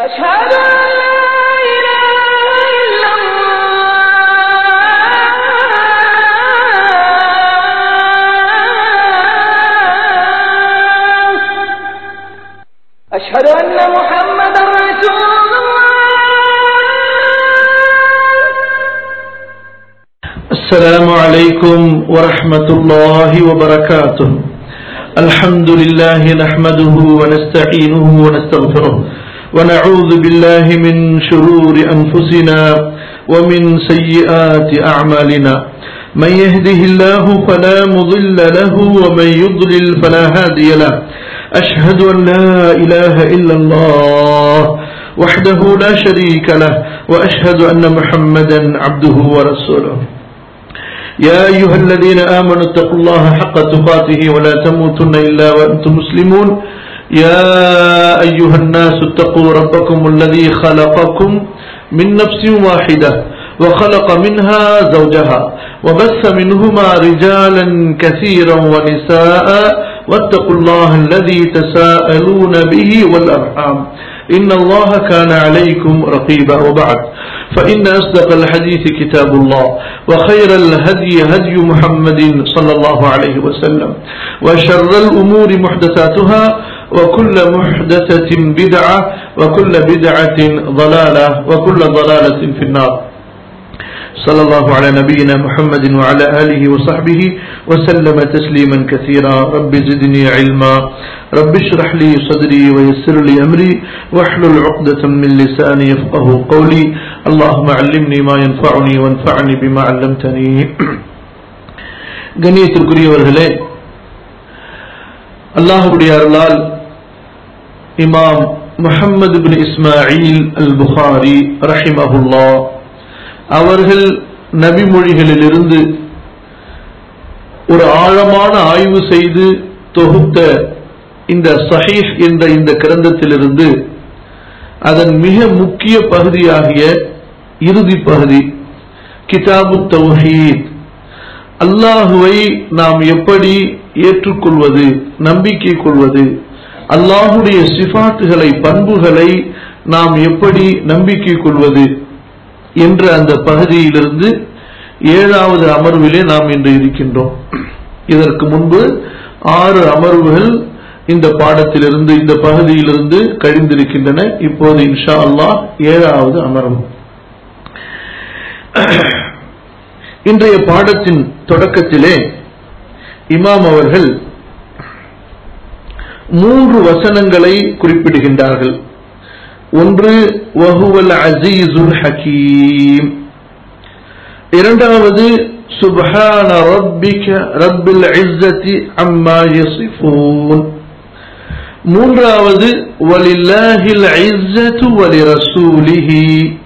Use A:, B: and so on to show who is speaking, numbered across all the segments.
A: أشهد أن لا إله إلا الله أشهد أن محمدا رسول الله
B: السلام عليكم ورحمة الله وبركاته الحمد لله نحمده ونستعينه ونستغفره ونعوذ بالله من شرور أنفسنا ومن سيئات أعمالنا من يهده الله فلا مضل له ومن يضلل فلا هادي له أشهد أن لا إله إلا الله وحده لا شريك له وأشهد أن محمدا عبده ورسوله يا أيها الذين آمنوا اتقوا الله حق تقاته ولا تموتن إلا وأنتم مسلمون يا أيها الناس اتقوا ربكم الذي خلقكم من نفس واحدة وخلق منها زوجها وبث منهما رجالا كثيرا ونساء واتقوا الله الذي تساءلون به والأرحام إن الله كان عليكم رقيبا وبعد فإن أصدق الحديث كتاب الله وخير الهدي هدي محمد صلى الله عليه وسلم وشر الأمور محدثاتها وكل محدثة بدعة وكل بدعة ضلالة وكل ضلالة في النار صلى الله على نبينا محمد وعلى آله وصحبه وسلم تسليما كثيرا رب زدني علما رب اشرح لي صدري ويسر لي أمري واحلل عقدة من لساني يفقه قولي اللهم علمني ما ينفعني وانفعني بما علمتني கண்ணியத்திற்குரியவர்களே அல்லாஹுடைய அருளால் இமாம் முஹம்மது பின் இஸ்மாயில் அல் புகாரி ரஹிமஹுல்லா அவர்கள் நபிமொழிகளிலிருந்து ஒரு ஆழமான ஆய்வு செய்து தொகுத்த இந்த சஹீஹ் என்ற இந்த கிரந்தத்திலிருந்து அதன் மிக முக்கிய பகுதியாகிய இறுதி பகுதி கிதாபு தௌஹீத் அல்லாஹுவை நாம் எப்படி ஏற்றுக்கொள்வது நம்பிக்கை கொள்வது அல்லாஹுடைய சிபாத்துகளை பண்புகளை நாம் எப்படி நம்பிக்கை கொள்வது என்ற அந்த பகுதியிலிருந்து ஏழாவது அமர்விலே நாம் இன்று இருக்கின்றோம் இதற்கு முன்பு ஆறு அமர்வுகள் இந்த பாடத்திலிருந்து இந்த பகுதியிலிருந்து கழிந்திருக்கின்றன இப்போது இன்ஷா அல்லாஹ் ஏழாவது அமர்வு இன்றைய பாடத்தின் தொடக்கத்திலே இமாம் அவர்கள் மூன்று வசனங்களை குறிப்பிடுகின்றார்கள் ஒன்று வஹுவல் அசீசுல் ஹக்கீம் இரண்டாவது சுப்ஹான ரப்பிக ரப்பில் இஸ்ஸதி அம்மா யசிஃபூன் மூன்றாவது வலில்லாஹில் இஸ்ஸத்து வலிரசூலிஹி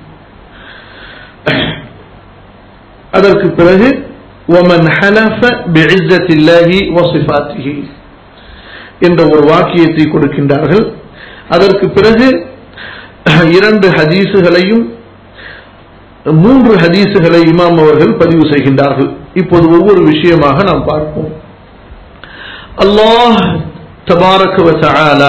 B: அதற்கு பிறகு ومن حلف بعزة الله وصفاته என்ற ஒரு வாக்கியத்தை கொடுக்கின்றார்கள் அதற்கு பிறகு இரண்டு ஹதீசுகளையும் மூன்று ஹதீசுகளை இமாம் அவர்கள் பதிவு செய்கின்றார்கள் இப்போது ஒவ்வொரு விஷயமாக நாம் பார்ப்போம் அல்லாஹ் தபாரக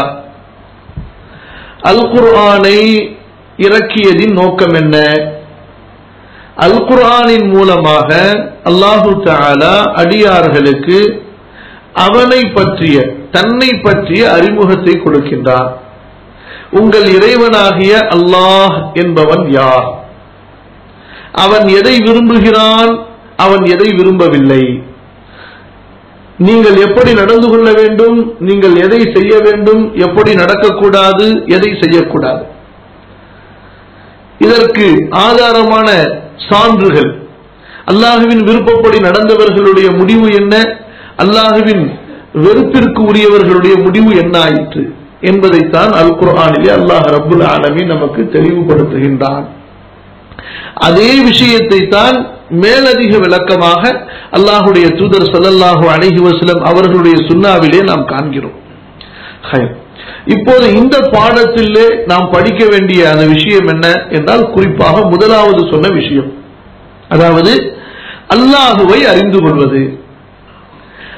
B: அல் குர்ஆனை இறக்கியதின் நோக்கம் என்ன அல் குர்ஆனின் மூலமாக அல்லாஹு தாலா அடியார்களுக்கு அவனை பற்றிய தன்னை பற்றிய அறிமுகத்தை கொடுக்கின்றான் உங்கள் இறைவனாகிய அல்லாஹ் என்பவன் யார் அவன் எதை விரும்புகிறான் அவன் எதை விரும்பவில்லை நீங்கள் எப்படி நடந்து கொள்ள வேண்டும் நீங்கள் எதை செய்ய வேண்டும் எப்படி நடக்கக்கூடாது எதை செய்யக்கூடாது இதற்கு ஆதாரமான சான்றுகள் அல்லாஹுவின் விருப்பப்படி நடந்தவர்களுடைய முடிவு என்ன அல்லாஹுவின் வெறுப்பிற்கு உரியவர்களுடைய முடிவு என்ன ஆயிற்று என்பதைத்தான் அல் குர்ஆனிலே அல்லாஹ் ரபுல் ஆலமி நமக்கு தெளிவுபடுத்துகின்றான் அதே விஷயத்தை தான் மேலதிக விளக்கமாக அல்லாஹுடைய தூதர் சல்லல்லாஹு அலைஹி வஸல்லம் அவர்களுடைய சுன்னாவிலே நாம் காண்கிறோம் ஹைர். இப்போது இந்த பாடத்திலே நாம் படிக்க வேண்டிய அந்த விஷயம் என்ன என்றால் குறிப்பாக முதலாவது சொன்ன விஷயம் அதாவது அல்லாஹுவை அறிந்து கொள்வது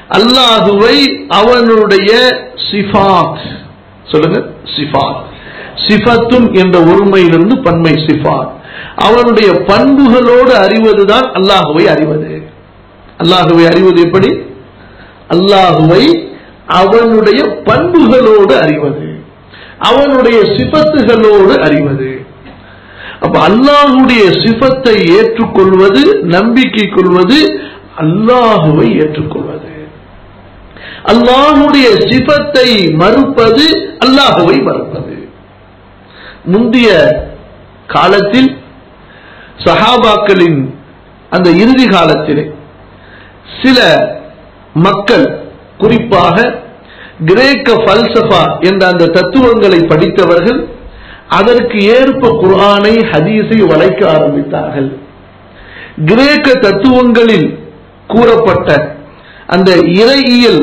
B: அல்லாஹுவை அவனுடைய சிஃபாத் சொல்லுங்க சிஃபாத் சிஃபத்துன் என்ற ஒருமையிலிருந்து பன்மை சிஃபாத் அவனுடைய பண்புகளோடு அறிவதுதான் அல்லாஹுவை அறிவது அல்லாஹுவை அறிவது எப்படி அல்லாஹுவை அவனுடைய பண்புகளோடு அறிவது அவனுடைய சிபத்துகளோடு அறிவது அப்ப அல்லாஹுடைய சிபத்தை ஏற்றுக்கொள்வது நம்பிக்கை கொள்வது அல்லாஹுவை ஏற்றுக்கொள்வது அல்லாஹுடைய சிபத்தை மறுப்பது அல்லாஹுவை மறுப்பது முந்தைய காலத்தில் சஹாபாக்களின் அந்த இறுதி காலத்திலே சில மக்கள் குறிப்பாக கிரேக்க பல்சபா என்ற அந்த தத்துவங்களை படித்தவர்கள் அதற்கு ஏற்ப குர்ஆனை ஹதீஸை வளைக்க ஆரம்பித்தார்கள் கிரேக்க தத்துவங்களில் கூறப்பட்ட அந்த இறையியல்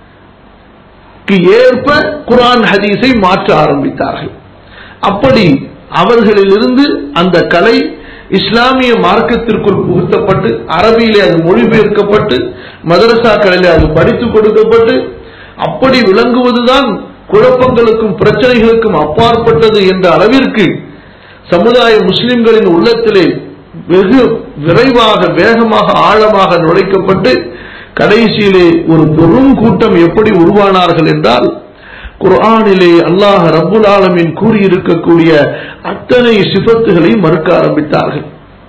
B: ஏற்ப குர்ஆன் ஹதீஸை மாற்ற ஆரம்பித்தார்கள் அப்படி அவர்களிலிருந்து அந்த கலை இஸ்லாமிய மார்க்கத்திற்குள் புகுத்தப்பட்டு அரபியிலே அது மொழிபெயர்க்கப்பட்டு மதரசாக்களிலே அது படித்துக் கொடுக்கப்பட்டு அப்படி விளங்குவதுதான் குழப்பங்களுக்கும் பிரச்சனைகளுக்கும் அப்பாற்பட்டது என்ற அளவிற்கு சமுதாய முஸ்லிம்களின் உள்ளத்திலே வெகு விரைவாக வேகமாக ஆழமாக நுழைக்கப்பட்டு கடைசியிலே ஒரு பெரும் கூட்டம் எப்படி உருவானார்கள் என்றால் குர்ஆனிலே அல்லாஹ் ரப்புல் ஆலமின் கூறியிருக்கக்கூடிய அத்தனை சிபத்துகளை மறுக்க ஆரம்பித்தார்கள்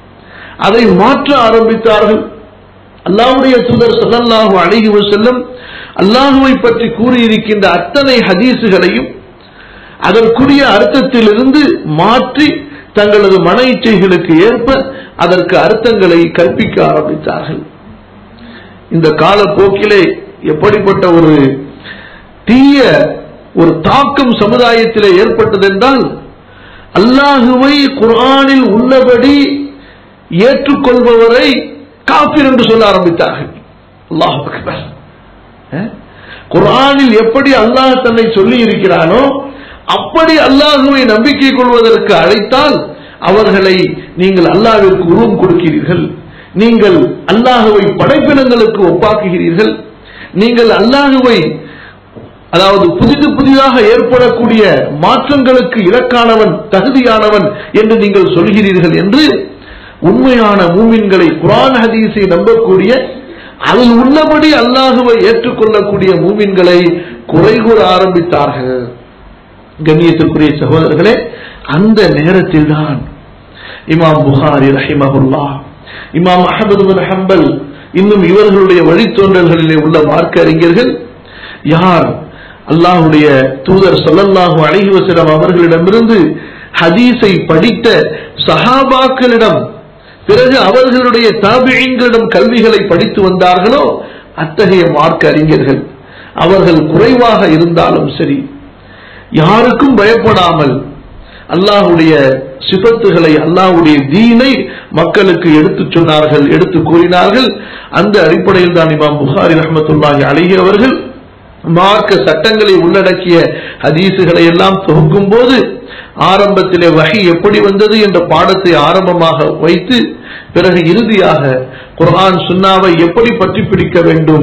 B: அதை மாற்ற ஆரம்பித்தார்கள் அல்லாஹ்வுடைய தூதர் ஸல்லல்லாஹு அலைஹி வஸல்லம் அல்லாஹுவை பற்றி கூறியிருக்கின்ற அத்தனை ஹதீசுகளையும் அதற்குரிய அர்த்தத்திலிருந்து மாற்றி தங்களது மன இச்சைகளுக்கு ஏற்ப அதற்கு அர்த்தங்களை கற்பிக்க ஆரம்பித்தார்கள் இந்த காலப்போக்கிலே எப்படிப்பட்ட ஒரு தீய ஒரு தாக்கம் சமுதாயத்திலே ஏற்பட்டதென்றால் அல்லாஹுவை குர்ஆனில் உள்ளபடி ஏற்றுக்கொள்பவரை காபிர் என்று சொல்ல ஆரம்பித்தார்கள் அல்லாஹ் அக்பர் அஹ்? குர்ஆனில் எப்படி அல்லாஹ் தன்னை சொல்லி இருக்கிறானோ அப்படி அல்லாஹுவை நம்பிக்கை கொள்வதற்கு அழைத்தால் அவர்களை நீங்கள் அல்லாஹ்விற்கு உருவம் கொடுக்கிறீர்கள் நீங்கள் அல்லாஹுவை படைப்பினங்களுக்கு ஒப்பாக்குகிறீர்கள் நீங்கள் அல்லாஹுவை அதாவது புதிது புதிதாக ஏற்படக்கூடிய மாற்றங்களுக்கு இலக்கானவன் தகுதியானவன் என்று நீங்கள் சொல்கிறீர்கள் என்று உண்மையான மூமின்களை குரான் ஹதீஸை நம்பக்கூடிய அதில் உள்ளபடி அல்லாஹுவை ஏற்றுக்கொள்ளக்கூடிய மூமின்களை குறை கூற ஆரம்பித்தார்கள் கண்ணியத்திற்குரிய சகோதரர்களே அந்த நேரத்தில் தான் இமாம் புகாரி ரஹிமகுல்லா இமாம் அஹமது பின் ஹம்பல் இன்னும் இவர்களுடைய வழித்தோன்றல்களிலே உள்ள மார்க்க அறிஞர்கள் யார் அல்லாஹுடைய தூதர் சொல்லல்லாஹு அலைஹி வஸல்லம் அவர்களிடமிருந்து ஹதீஸை படித்த சஹாபாக்களிடம் பிறகு அவர்களுடைய தாபியங்களிடம் கல்விகளை படித்து வந்தார்களோ அத்தகைய மார்க்க அறிஞர்கள் அவர்கள் குறைவாக இருந்தாலும் சரி யாருக்கும் பயப்படாமல் அல்லாஹுடைய சிபத்துகளை அல்லாஹுடைய தீனை மக்களுக்கு எடுத்துச் சொன்னார்கள் எடுத்து கூறினார்கள் அந்த அடிப்படையில் தான் இமாம் புகாரி ரஹமத்துல்லாஹி அழகி அவர்கள் மார்க்க சட்டங்களை உள்ளடக்கிய ஹதீசுகளை எல்லாம் தொகுக்கும் போது ஆரம்பத்திலே வகை எப்படி வந்தது என்ற பாடத்தை ஆரம்பமாக வைத்து பிறகு இறுதியாக குர்ஆன் சுன்னாவை எப்படி பற்றி பிடிக்க வேண்டும்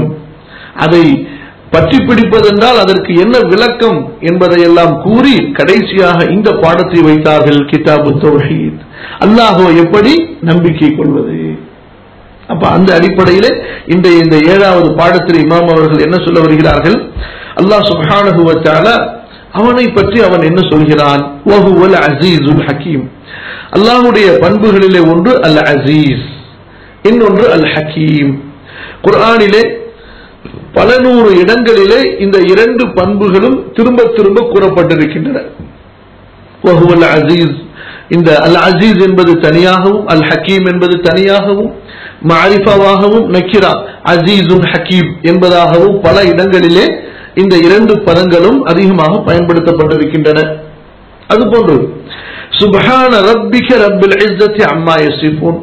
B: அதை பற்றி பிடிப்பதென்றால் அதற்கு என்ன விளக்கம் என்பதையெல்லாம் கூறி கடைசியாக இந்த பாடத்தை வைத்தார்கள் கிதாபு தௌஹீத் அல்லாஹோ எப்படி நம்பிக்கை கொள்வது அப்ப அந்த அடிப்படையிலே இந்த இந்த ஏழாவது பாடத்தில் இமாம் அவர்கள் என்ன சொல்ல வருகிறார்கள் அல்லாஹ் சுப்ஹானஹு வ தஆலா அவனை பற்றி அவன் என்ன சொல்கிறான் வஹுவல் அஸீஸுல் ஹக்கீம் அல்லாஹ்வுடைய பண்புகளிலே ஒன்று அல் அஸீஸ் இன்னொன்று அல் ஹக்கீம் குர்ஆனிலே பல நூறு இடங்களிலே இந்த இரண்டு பண்புகளும் திரும்ப திரும்ப கூறப்பட்டிருக்கின்றன வஹுவல் அஸீஸ் இந்த அல் அசீஸ் என்பது தனியாகவும் அல் ஹக்கீம் என்பது தனியாகவும் மாரிஃபாவாகவும் நக்கிரா அசீசுன் ஹக்கீம் என்பதாகவும் பல இடங்களிலே இந்த இரண்டு பதங்களும் அதிகமாக பயன்படுத்தப்பட்டிருக்கின்றன அதுபோன்று சுபஹான ரப்பிக ரப்பில் இஸ்ஸத்தி அம்மா யசிஃபூன்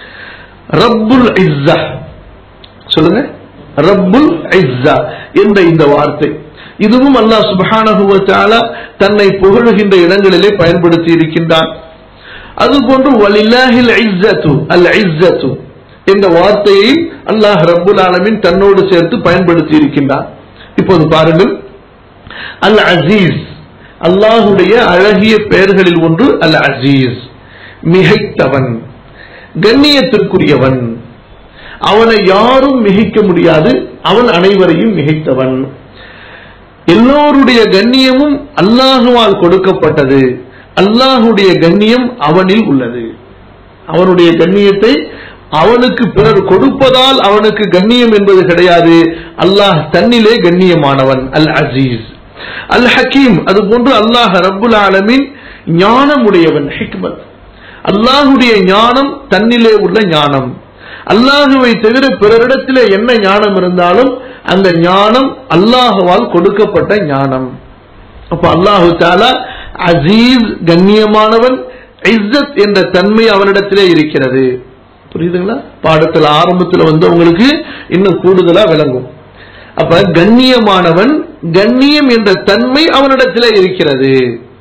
B: ரப்புல் இஸ்ஸா சொல்லுங்க ரப்புல் இஸ்ஸா என்ற இந்த வார்த்தை இதுவும் அல்லாஹ் சுப்ஹானஹு வ தஆலா தன்னை புகழுகின்ற இடங்களிலே பயன்படுத்தி இருக்கின்றான் அதுபோன்று வலில்லாஹில் இஸ்ஸத்து அல் இஸ்ஸத்து என்ற வார்த்தையை அல்லாஹ் ரப்புல் ஆலமீன் தன்னோடு சேர்த்து பயன்படுத்தி இருக்கின்றான் இப்போது பாருங்கள் அல் அசீஸ் அல்லாஹுடைய அழகிய பெயர்களில் ஒன்று அல் அசீஸ் மிகைத்தவன் கண்ணியத்திற்குரியவன் அவனை யாரும் மிகைக்க முடியாது அவன் அனைவரையும் மிகைத்தவன் எல்லோருடைய கண்ணியமும் அல்லாஹுவால் கொடுக்கப்பட்டது அல்லாஹுடைய கண்ணியம் அவனில் உள்ளது அவனுடைய கண்ணியத்தை அவனுக்கு பிறர் கொடுப்பதால் அவனுக்கு கண்ணியம் என்பது கிடையாது அல்லாஹ் தன்னிலே கண்ணியமானவன் அல் அசீஸ் அல் ஹக்கீம் அது போன்று அல்லாஹ் ரப்புல் ஆலமின் ஞானமுடையவன் ஹிக்மத் அல்லாஹுடைய ஞானம் தன்னிலே உள்ள ஞானம் அல்லாஹுவை தவிர பிறரிடத்திலே என்ன ஞானம் இருந்தாலும் அந்த ஞானம் அல்லாஹுவால் கொடுக்கப்பட்ட ஞானம் அப்ப அல்லாஹு தாலா அசீஸ் கண்ணியமானவன் இஸ்ஸத் என்ற தன்மை அவனிடத்திலே இருக்கிறது புரியுதுங்களா பாடத்தில் ஆரம்பத்தில் வந்து உங்களுக்கு இன்னும் கூடுதலா விளங்கும் அப்ப கண்ணியமானவன் கண்ணியம் என்ற தன்மை அவனிடத்திலே இருக்கிறது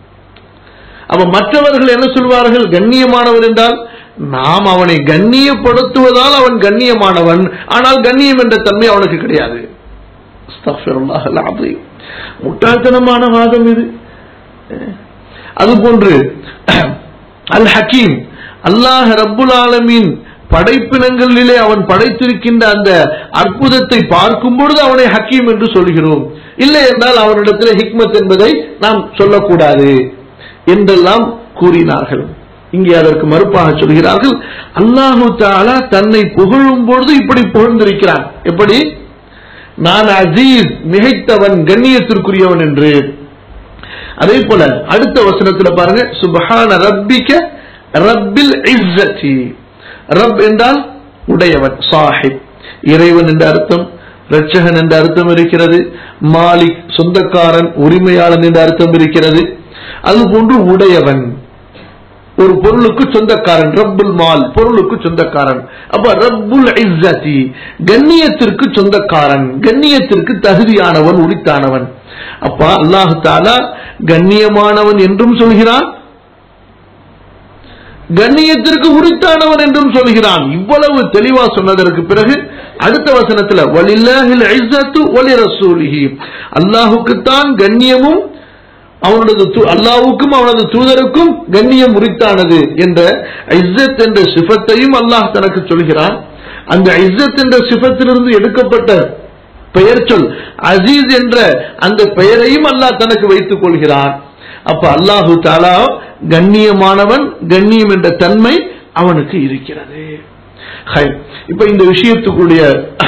B: அப்ப மற்றவர்கள் என்ன சொல்வார்கள் கண்ணியமானவன் என்றால் நாம் அவனை கண்ணியப்படுத்துவதால் அவன் கண்ணியமானவன் ஆனால் கண்ணியம் என்ற தன்மை அவனுக்கு கிடையாது அஸ்தக்ஃபிருல்லாஹ் அல் அஸீம். முட்டாள்தனமான வாதம் இது அதுபோன்று அல் ஹக்கீம் அல்லாஹ் ரப்புல் ஆலமீன் படைப்பினங்களிலே அவன் படைத்திருக்கின்ற அந்த அற்புதத்தை பார்க்கும் பொழுது அவனை ஹக்கீம் என்று சொல்கிறோம் இல்லை என்றால் அவனிடத்தில் ஹிக்மத் என்பதை நாம் சொல்லக்கூடாது என்றெல்லாம் கூறினார்கள் இங்கே அதற்கு மறுப்பாக சொல்கிறார்கள் அல்லாஹு தாலா தன்னை புகழும் பொழுது இப்படி புகழ்ந்திருக்கிறான் எப்படி நான் அசீஸ் மிகைத்தவன் கண்ணியத்திற்குரியவன் என்று அதே போல அடுத்த வசனத்துல பாருங்க சுபஹான ரப்பிக்க ரப்பில் இஸ்ஸதி ரப் என்றால் உடையவன் சாஹிப் இறைவன் என்ற அர்த்தம் ரட்சகன் என்ற அர்த்தம் இருக்கிறது மாலிக் சொந்தக்காரன் உரிமையாளன் என்ற அர்த்தம் இருக்கிறது அதுபோன்று உடையவன் ஒரு பொருளுக்கு சொந்தக்காரன் ரப்புல் மால் பொருளுக்கு சொந்தக்காரன் அப்ப ரப்புல் இஸ்ஸதி கண்ணியத்திற்கு சொந்தக்காரன் கண்ணியத்திற்கு தகுதியானவன் உரித்தானவன் அப்ப அல்லாஹு தாலா கண்ணியமானவன் என்றும் சொல்கிறான் கண்ணியத்திற்கு உரித்தானவன் என்றும் சொல்கிறான் இவ்வளவு தெளிவா சொன்னதற்கு பிறகு அடுத்த வசனத்துல வலில்லாஹில் இஸ்ஸத்து வலி ரசூலிஹி அல்லாஹுக்குத்தான் கண்ணியமும் அவனது தூ- அல்லாஹ்வுக்கும் அவனது தூதருக்கும் கண்ணியம் உரித்தானது என்ற இஸ்ஸத் என்ற சிஃபத்தையும் அல்லாஹ் தனக்கு சொல்கிறான் அந்த இஸ்ஸத் என்ற சிஃபத்திலிருந்து எடுக்கப்பட்ட பெயர் சொல் அசீஸ் என்ற அந்த பெயரையும் அல்லாஹ் தனக்கு வைத்துக் கொள்கிறான் அப்ப அல்லாஹு தாலா கண்ணியமானவன் கண்ணியம் என்ற தன்மை அவனுக்கு இருக்கிறது ஹை. இப்ப இந்த விஷயத்துக்குடைய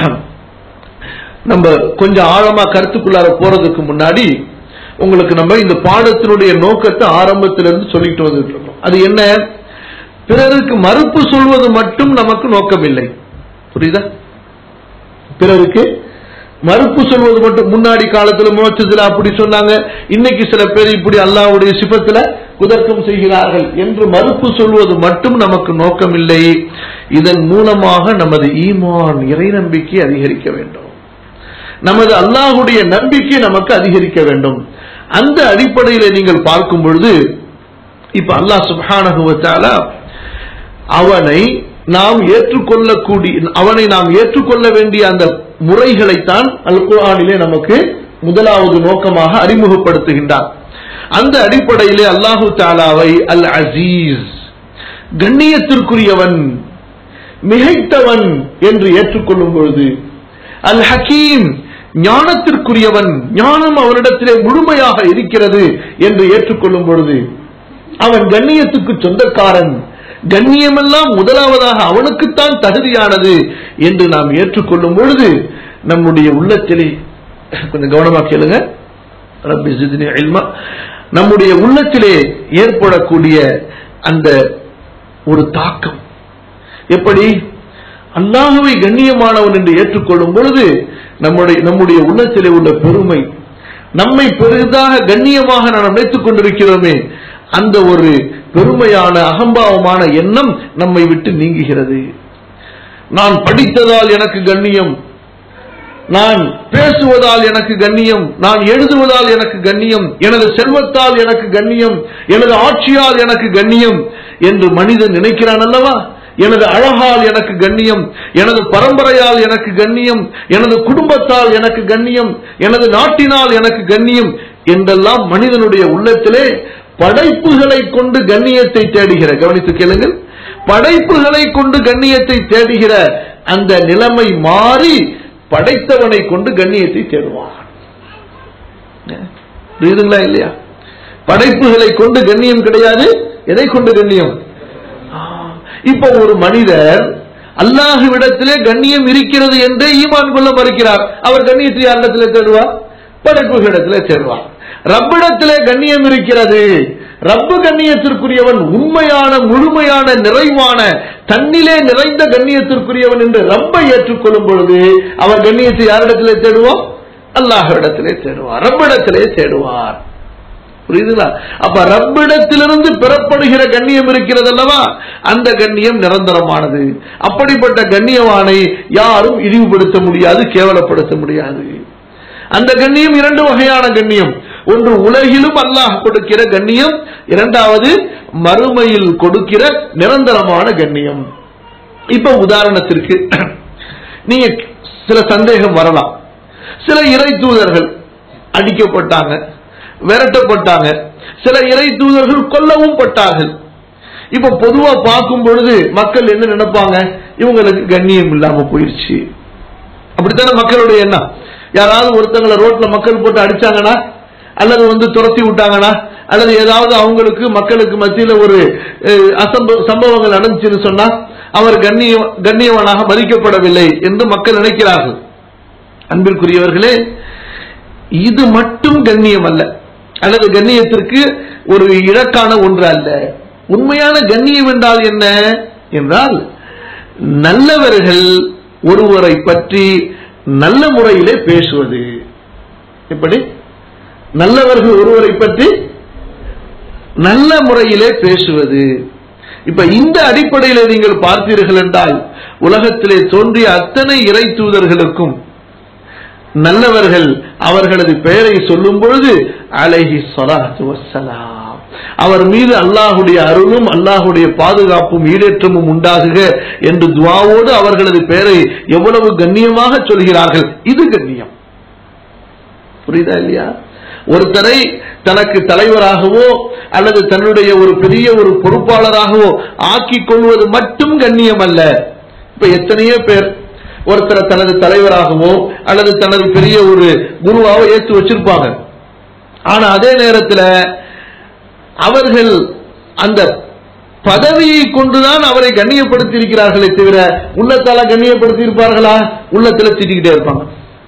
B: நம்ம கொஞ்சம் ஆழமா கருத்துக்குள்ளார போறதுக்கு முன்னாடி உங்களுக்கு நம்ம இந்த பாடத்தினுடைய நோக்கத்தை ஆரம்பத்திலிருந்து சொல்லிட்டு வந்துட்டு இருக்கோம் அது என்ன பிறருக்கு மறுப்பு சொல்வது மட்டும் நமக்கு நோக்கம் இல்லை புரியுதா பிறருக்கு மறுப்பு சொல்வது மட்டும் முன்னாடி காலத்துல மோட்சத்துல அப்படி சொன்னாங்க இன்னைக்கு சில பேர் இப்படி அல்லாஹ்வுடைய சிபத்துல குதர்க்கம் செய்கிறார்கள் என்று மறுப்பு சொல்வது மட்டும் நமக்கு நோக்கம் இல்லை இதன் மூலமாக நமது ஈமான் இறை நம்பிக்கை அதிகரிக்க வேண்டும் நமது அல்லாஹுடைய நம்பிக்கை நமக்கு அதிகரிக்க வேண்டும் அந்த அடிப்படையில நீங்கள் பார்க்கும் பொழுது இப்ப அல்லாஹ் சுப்ஹானஹு வ தஆலா அவனை நாம் ஏற்றுக்கொள்ளக்கூடிய அவனை நாம் ஏற்றுக்கொள்ள வேண்டிய அந்த முறைகளைத்தான் அல் குர்ஆனிலே நமக்கு முதலாவது நோக்கமாக அறிமுகப்படுத்துகின்றார் அந்த அடிப்படையிலே அல்லாஹு தாலாவை அல் அசீஸ் கண்ணியத்திற்குரியவன் மிகைத்தவன் என்று ஏற்றுக்கொள்ளும் பொழுது அல் ஹக்கீம் ஞானத்திற்குரியவன் ஞானம் அவனிடத்திலே முழுமையாக இருக்கிறது என்று ஏற்றுக்கொள்ளும் பொழுது அவன் கண்ணியத்துக்கு சொந்தக்காரன் கண்ணியமெல்லாம் முதலாவதாக அவனுக்குத்தான் தகுதியானது என்று நாம் ஏற்றுக்கொள்ளும் பொழுது நம்முடைய உள்ளத்திலே கொஞ்சம் கவனமா கேளுங்க ரப்பி ஜித்னி இல்மா நம்முடைய உள்ளத்திலே ஏற்படக்கூடிய அந்த ஒரு தாக்கம் எப்படி அல்லாஹுவை கண்ணியமானவன் என்று ஏற்றுக்கொள்ளும் பொழுது நம்முடைய நம்முடைய உள்ளத்திலே உள்ள பெருமை நம்மை பெரிதாக கண்ணியமாக நாம் நினைத்துக் கொண்டிருக்கிறோமே அந்த ஒரு பெருமையான அகம்பாவமான எண்ணம் நம்மை விட்டு நீங்குகிறது நான் படித்ததால் எனக்கு கண்ணியம் நான் பேசுவதால் எனக்கு கண்ணியம் நான் எழுதுவதால் எனக்கு கண்ணியம் எனது செல்வத்தால் எனக்கு கண்ணியம் எனது ஆட்சியால் எனக்கு கண்ணியம் என்று மனிதன் நினைக்கிறான் அல்லவா எனது அழகால் எனக்கு கண்ணியம் எனது பரம்பரையால் எனக்கு கண்ணியம் எனது குடும்பத்தால் எனக்கு கண்ணியம் எனது நாட்டினால் எனக்கு கண்ணியம் என்றெல்லாம் மனிதனுடைய உள்ளத்திலே படைப்புகளை கொண்டு கண்ணியத்தை தேடுகிற கவனித்து கேளுங்கள் படைப்புகளை கொண்டு கண்ணியத்தை தேடுகிற அந்த நிலைமை மாறி படைத்தவனை கொண்டு கண்ணியத்தை தேடுவான் புரியுதுங்களா இல்லையா படைப்புகளை கொண்டு கண்ணியம் கிடையாது எதை கொண்டு கண்ணியம் ஆ, இப்ப ஒரு மனிதர் அல்லாஹுவிடத்திலே கண்ணியம் இருக்கிறது என்றே ஈமான் கொள்ள மறுக்கிறார் அவர் கண்ணியத்தை யாரிடத்திலே தேடுவார் படைப்புகளிடத்திலே தேடுவார் ரப்பிடத்திலே கண்ணியம் இருக்கிறது ரப்பு கண்ணியத்திற்குரியவன் உண்மையான முழுமையான நிறைவான தன்னிலே நிறைந்த கண்ணியத்திற்குரியவன் என்று ரப்பை ஏற்றுக்கொள்ளும் பொழுது அவர் கண்ணியத்தை யாரிடத்திலே தேடுவோம் அல்லாஹ்விடத்திலே தேடுவார் ரப்பிடத்திலே தேடுவார் புரியுதுங்களா அப்ப ரப்பிடத்திலிருந்து பெறப்படுகிற கண்ணியம் இருக்கிறது அல்லவா அந்த கண்ணியம் நிரந்தரமானது அப்படிப்பட்ட கண்ணியவானை யாரும் இழிவுபடுத்த முடியாது கேவலப்படுத்த முடியாது அந்த கண்ணியம் இரண்டு வகையான கண்ணியம் ஒன்று உலகிலும் அல்லாஹ் கொடுக்கிற கண்ணியம் இரண்டாவது மறுமையில் கொடுக்கிற நிரந்தரமான கண்ணியம் இப்ப உதாரணத்திற்கு நீங்க சில சந்தேகம் வரலாம் சில இறை தூதர்கள் அடிக்கப்பட்டாங்க விரட்டப்பட்டாங்க சில இறை தூதர்கள் கொல்லவும் பட்டார்கள் இப்ப பொதுவா பார்க்கும் பொழுது மக்கள் என்ன நினைப்பாங்க இவங்களுக்கு கண்ணியம் இல்லாம போயிருச்சு அப்படித்தானே மக்களுடைய எண்ணம் யாராவது ஒருத்தங்களை ரோட்ல மக்கள் போட்டு அடிச்சாங்கன்னா அல்லது வந்து துரத்தி விட்டாங்கன்னா அல்லது ஏதாவது அவங்களுக்கு மக்களுக்கு மத்தியில ஒரு அஹ், அசம்ப சம்பவங்கள் நடந்துச்சுன்னு சொன்னா அவர் கண்ணிய கண்ணியவனாக மதிக்கப்படவில்லை என்று மக்கள் நினைக்கிறார்கள் அன்பிற்குரியவர்களே இது மட்டும் கண்ணியம் அல்ல அல்லது கண்ணியத்திற்கு ஒரு இலக்கான ஒன்று அல்ல உண்மையான கண்ணியம் என்றால் என்ன என்றால் நல்லவர்கள் ஒருவரை பற்றி நல்ல முறையிலே பேசுவது எப்படி நல்லவர்கள் ஒருவரை பற்றி நல்ல முறையிலே பேசுவது இப்ப இந்த அடிப்படையில நீங்கள் பார்த்தீர்கள் என்றால் உலகத்திலே தோன்றிய அத்தனை இறை தூதர்களுக்கும் நல்லவர்கள் அவர்களது பெயரை சொல்லும் பொழுது அலைஹி ஸலாத்து வஸ்ஸலாம் அவர் மீது அல்லாஹுடைய அருளும் அல்லாஹுடைய பாதுகாப்பும் ஈடேற்றமும் உண்டாகுக என்று துவாவோடு அவர்களது பெயரை எவ்வளவு கண்ணியமாக சொல்கிறார்கள் இது கண்ணியம் புரியுதா இல்லையா ஒருத்தரை தனக்கு தலைவராகவோ அல்லது தன்னுடைய ஒரு பெரிய ஒரு பொறுப்பாளராகவோ ஆக்கிக் கொள்வது மட்டும் கண்ணியம் அல்ல இப்ப எத்தனையோ பேர் ஒருத்தரை தனது தலைவராகவோ அல்லது தனது பெரிய ஒரு குருவாவோ ஏத்து வச்சிருப்பாங்க ஆனா அதே நேரத்தில் அவர்கள் அந்த பதவியை கொண்டுதான் அவரை கண்ணியப்படுத்தி இருக்கிறார்களே தவிர உள்ளத்தால கண்ணியப்படுத்தி இருப்பார்களா உள்ளத்துல திட்டிக்கிட்டே இருப்பாங்க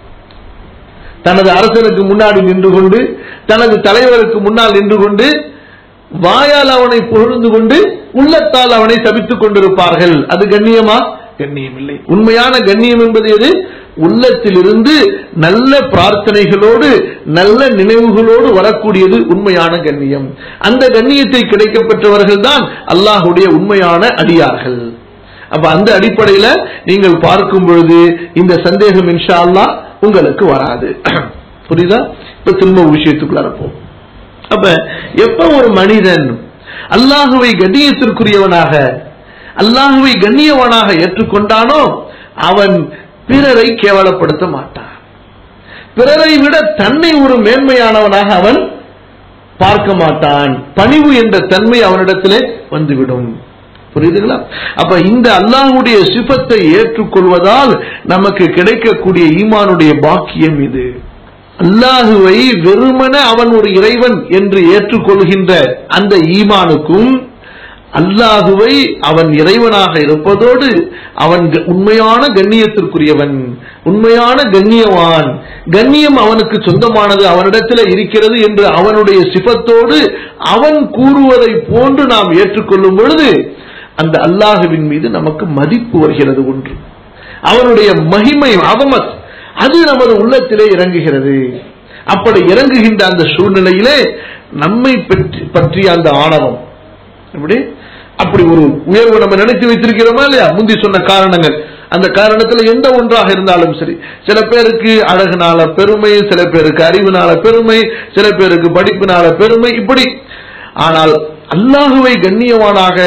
B: தனது அரசனுக்கு முன்னாடி நின்று கொண்டு தனது தலைவருக்கு முன்னால் நின்று கொண்டு வாயால் அவனை புகழ்ந்து கொண்டு உள்ளத்தால் அவனை சபித்துக் கொண்டிருப்பார்கள் அது கண்ணியமா கண்ணியம் இல்லை உண்மையான கண்ணியம் என்பது எது உள்ளத்திலிருந்து நல்ல பிரார்த்தனைகளோடு நல்ல நினைவுகளோடு வரக்கூடியது உண்மையான கண்ணியம் அந்த கண்ணியத்தை கிடைக்கப்பெற்றவர்கள் தான் அல்லாஹுடைய உண்மையான அடியார்கள் அப்ப அந்த அடிப்படையில நீங்கள் பார்க்கும் பொழுது இந்த சந்தேகம் இன்ஷா அல்லாஹ் உங்களுக்கு வராது புரியுதா இப்ப திரும்ப ஒரு விஷயத்துக்குள்ள இருப்போம் அப்ப எப்ப ஒரு மனிதன் அல்லாஹுவை கண்ணியத்திற்குரியவனாக அல்லாஹுவை கண்ணியவனாக ஏற்றுக்கொண்டானோ அவன் பிறரை கேவலப்படுத்த மாட்டான் பிறரை விட தன்னை ஒரு மேன்மையானவனாக அவன் பார்க்க மாட்டான் பணிவு என்ற தன்மை அவனிடத்திலே வந்துவிடும் புரியுதுங்களா அப்ப இந்த அல்லாஹுடைய சிபத்தை ஏற்றுக்கொள்வதால் நமக்கு கிடைக்கக்கூடிய ஈமானுடைய பாக்கியம் இது அல்லாஹுவை வெறுமன அவன் ஒரு இறைவன் என்று ஏற்றுக்கொள்கின்ற அந்த ஈமானுக்கும் அல்லாஹுவை அவன் இறைவனாக இருப்பதோடு அவன் க- உண்மையான கண்ணியத்திற்குரியவன் உண்மையான கண்ணியவான் கண்ணியம் அவனுக்கு சொந்தமானது அவனிடத்தில் இருக்கிறது என்று அவனுடைய சிபத்தோடு அவன் கூறுவதை போன்று நாம் ஏற்றுக்கொள்ளும் பொழுது அந்த அல்லாஹுவின் மீது நமக்கு மதிப்பு வருகிறது ஒன்று அவனுடைய மகிமை அவமத் அது நமது உள்ளத்திலே இறங்குகிறது அப்படி இறங்குகின்ற அந்த சூழ்நிலையிலே நம்மை பற்றி பற்றிய அந்த ஆணவம் எப்படி அப்படி ஒரு உயர்வு நம்ம நினைத்து வைத்திருக்கிறோமா இல்லையா முந்தி சொன்ன காரணங்கள் அந்த காரணத்துல எந்த ஒன்றாக இருந்தாலும் சரி சில பேருக்கு அழகுனால பெருமை சில பேருக்கு அறிவுனால பெருமை சில பேருக்கு படிப்பினால பெருமை இப்படி ஆனால் அல்லாஹுவை கண்ணியவானாக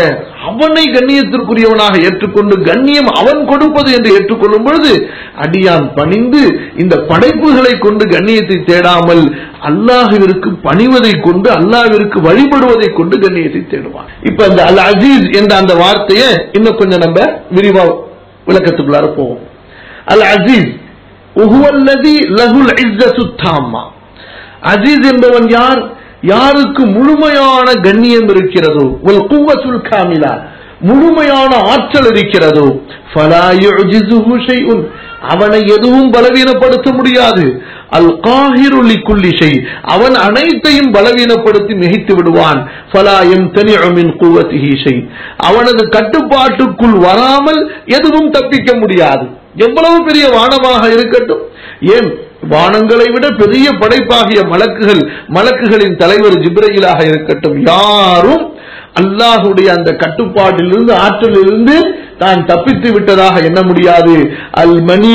B: அவனை கண்ணியத்திற்குரியவனாக ஏற்றுக்கொண்டு கண்ணியம் அவன் கொடுப்பது என்று ஏற்றுக்கொள்ளும் பொழுது அடியான் பணிந்து இந்த படைப்புகளை கொண்டு கண்ணியத்தை தேடாமல் அல்லாஹுவிற்கு பணிவதை கொண்டு அல்லாஹ்விற்கு வழிபடுவதை கொண்டு கண்ணியத்தை தேடுவான் இப்ப அந்த அல் அசீஸ் என்ற அந்த வார்த்தையை இன்னும் கொஞ்சம் நம்ம விரிவா விளக்கத்துக்குள்ளார போவோம் அல் அசீஸ் உஹுவல்லதி லகுல் இஸ்ஸத்து தாம்மா அசீஸ் என்பவன் யார் யாருக்கு முழுமையான கண்ணியம் இருக்கிறதோ வல் குவத்துல் காமிலா முழுமையான ஆற்றல் இருக்கிறதோ ஃபலா யுஜிசுஹு ஷைஉன் அவனை எதுவும் பலவீனப்படுத்த முடியாது அல் காஹிருலி குல்லி ஷை அவன் அனைத்தையும் பலவீனப்படுத்தி மிகைத்து விடுவான் ஃபலா யம்தனிஉ மின் குவத்திஹி ஷை அவனது கட்டுப்பாட்டுக்குள் வராமல் எதுவும் தப்பிக்க முடியாது எவ்வளவு பெரிய வானமாக இருக்கட்டும் ஏன் வானங்களை விட பெரிய படைப்பாகிய மலக்குகள் மலக்குகளின் தலைவர் ஜிப்ரையிலாக இருக்கட்டும் யாரும் அல்லாஹுடைய அந்த கட்டுப்பாட்டிலிருந்து ஆற்றலிலிருந்து தான் தப்பித்து விட்டதாக எண்ண முடியாது அல் மணி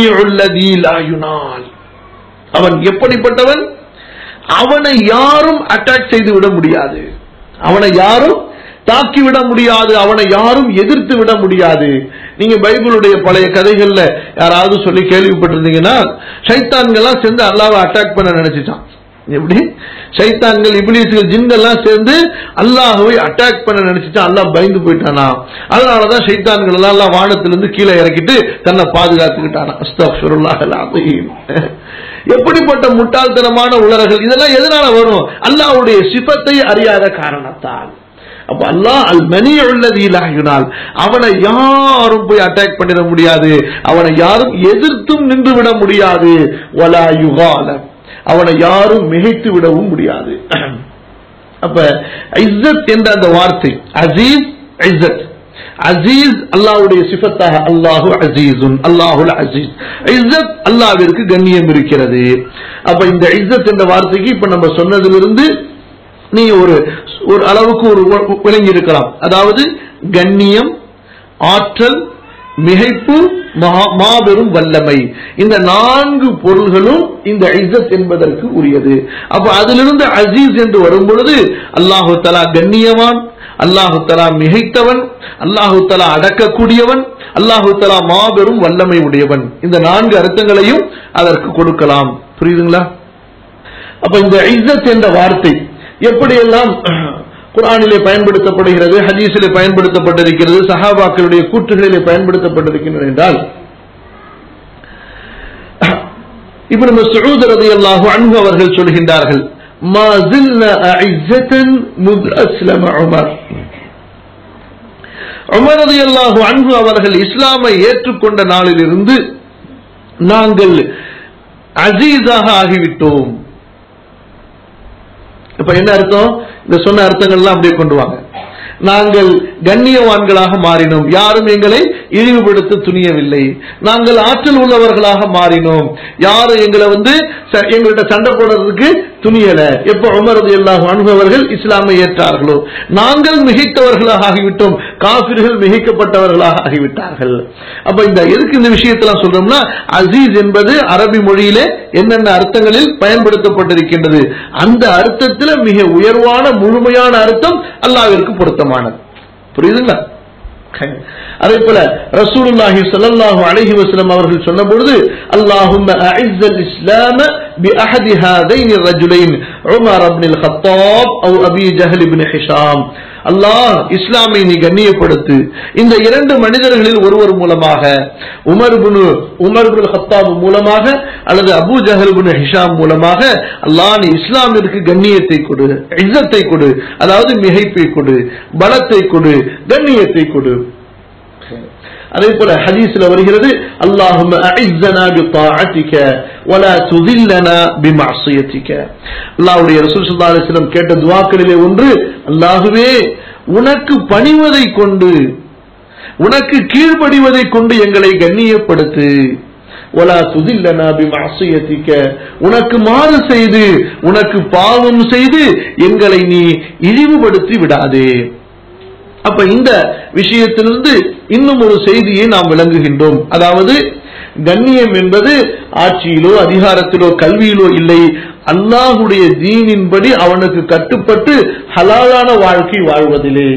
B: யுனால் அவன் எப்படிப்பட்டவன் அவனை யாரும் அட்டாக் செய்து விட முடியாது அவனை யாரும் தாக்கிவிட முடியாது அவனை யாரும் எதிர்த்து விட முடியாது நீங்க பைபிளுடைய பழைய கதைகள்ல யாராவது சொல்லி கேள்விப்பட்டிருந்தீங்கன்னா சைத்தான்கள்லாம் சேர்ந்து அல்லாவை அட்டாக் பண்ண நினைச்சிட்டான் எப்படி சைத்தான்கள் இபிலிசுகள் ஜின்கள்லாம் சேர்ந்து அல்லாஹுவை அட்டாக் பண்ண நினைச்சிட்டு அல்லாஹ் பயந்து போயிட்டானா அதனாலதான் சைத்தான்கள் எல்லாம் அல்லாஹ் வானத்திலிருந்து கீழே இறக்கிட்டு தன்னை பாதுகாத்துக்கிட்டானா அஸ்தக்ஃபிருல்லாஹ் அல்-அஸீம். எப்படிப்பட்ட முட்டாள்தனமான உலர்கள் இதெல்லாம் எதனால வரும் அல்லாஹ்வுடைய சிபத்தை அறியாத காரணத்தால் அப்ப அல்லாஹ் அல் மணி உள்ளதிலாகினால் அவனை யாரும் போய் அட்டாக் பண்ணிட முடியாது அவனை யாரும் எதிர்த்தும் நின்று விட முடியாது வலா யுகால அவனை யாரும் மிகைத்து விடவும் முடியாது அப்ப இஸ்ஸத் என்ற அந்த வார்த்தை அசீஸ் இஸ்ஸத் அசீஸ் அல்லாஹ்வுடைய சிஃபத்தாக அல்லாஹு அசீசுன் அல்லாஹுல் அசீஸ் இஸ்ஸத் அல்லாஹ்விற்கு கண்ணியம் இருக்கிறது அப்ப இந்த இஸ்ஸத் என்ற வார்த்தைக்கு இப்ப நம்ம சொன்னதிலிருந்து நீ ஒரு ஒரு அளவுக்கு ஒரு உ- விளங்கி இருக்கலாம் அதாவது கண்ணியம் ஆற்றல் மிகைப்பு மகா- மாபெரும் வல்லமை இந்த நான்கு பொருள்களும் இந்த இஸ்ஸத் என்பதற்கு உரியது அப்ப அதிலிருந்து அசீஸ் என்று வரும் பொழுது அல்லாஹு தலா கண்ணியவான் அல்லாஹு தலா மிகைத்தவன் அல்லாஹு தலா அடக்கக்கூடியவன் அல்லாஹு தலா மாபெரும் வல்லமை உடையவன் இந்த நான்கு அர்த்தங்களையும் அதற்கு கொடுக்கலாம் புரியுதுங்களா அப்ப இந்த இஸ்ஸத் என்ற வார்த்தை எப்படியெல்லாம் குர்ஆனிலே பயன்படுத்தப்படுகிறது ஹதீஸிலே பயன்படுத்தப்பட்டிருக்கிறது சஹாபாக்களுடைய கூற்றுகளிலே பயன்படுத்தப்பட்டிருக்கின்றன என்றால் இப்னு மஸ்ஊத் ரலியல்லாஹு அன்ஹு அவர்கள் சொல்கின்றார்கள் மா زلنا أعزة مذ أسلم عمر உமர் ரலியல்லாஹு அன்ஹு அவர்கள் இஸ்லாமை ஏற்றுக்கொண்ட நாளிலிருந்து நாங்கள் அசீஸாக ஆகிவிட்டோம் இப்ப என்ன அர்த்தம் இந்த சொன்ன அர்த்தங்கள்லாம் அப்படியே கொண்டு வாங்க நாங்கள் கண்ணியவான்களாக மாறினோம் யாரும் எங்களை இழிவுபடுத்த துணியவில்லை நாங்கள் ஆற்றல் உள்ளவர்களாக மாறினோம் யாரும் எங்களை வந்து ச- எங்கள்கிட்ட சண்டை போடுறதுக்கு துணியல எப்ப உமரது எல்லா அனுபவர்கள் இஸ்லாமை ஏற்றார்களோ நாங்கள் மிகைத்தவர்களாக ஆகிவிட்டோம் காபிர்கள் மிகைக்கப்பட்டவர்களாக ஆகிவிட்டார்கள் அப்ப இந்த எதுக்கு இந்த விஷயத்தெல்லாம் சொல்றோம்னா அசீஸ் என்பது அரபி மொழியிலே என்னென்ன அர்த்தங்களில் பயன்படுத்தப்பட்டிருக்கின்றது அந்த அர்த்தத்தில் மிக உயர்வான முழுமையான அர்த்தம் அல்லாஹ்விற்கு பொருத்தமானது புரியுதுங்களா அதே போல ரசூலுல்லாஹி ஸல்லல்லாஹு அலைஹி வஸல்லம் அவர்கள் சொன்ன பொழுது அல்லாஹும்ம அஇஸ்ஸல் இஸ்லாம بأحد هذين الرجلين عمر بن الخطاب أو أبي جهل بن ஹிஷாம் அல்லாஹ் இஸ்லாமை நீ கண்ணியப்படுத்து இந்த இரண்டு மனிதர்களில் ஒருவர் மூலமாக Umar bin Umar bin Khattab மூலமாக அல்லது அபூ ஜஹல் பின் ஹிஷாம் மூலமாக அல்லாஹ் நீ இஸ்லாமிற்கு கண்ணியத்தை கொடு இzzத்தை கொடு அதாவது மிகைப்பை கொடு பலத்தை கொடு கண்ணியத்தை கொடு அதே போல ஹதீஸ்ல வருகிறது அல்லாஹும்ம அஇஸ்ஸனா பித்தாஅத்திக வலா துதில்லனா பிமஅசியத்திக அல்லாஹ்வுடைய ரசூல் ஸல்லல்லாஹு அலைஹி வஸல்லம் கேட்ட துஆக்களிலே ஒன்று அல்லாஹ்வே உனக்கு பணிவதை கொண்டு உனக்கு கீழ்ப்படிவதை கொண்டு எங்களை கண்ணியப்படுத்து வலா துதில்லனா பிமஅசியத்திக உனக்கு மாறு செய்து உனக்கு பாவம் செய்து எங்களை நீ இழிவுபடுத்தி விடாதே அப்ப இந்த விஷயத்திலிருந்து இன்னும் ஒரு செய்தியை நாம் விளங்குகின்றோம் அதாவது கண்ணியம் என்பது ஆட்சியிலோ அதிகாரத்திலோ கல்வியிலோ இல்லை அல்லாஹுடைய தீனின்படி அவனுக்கு கட்டுப்பட்டு ஹலாலான வாழ்க்கை வாழ்வதிலே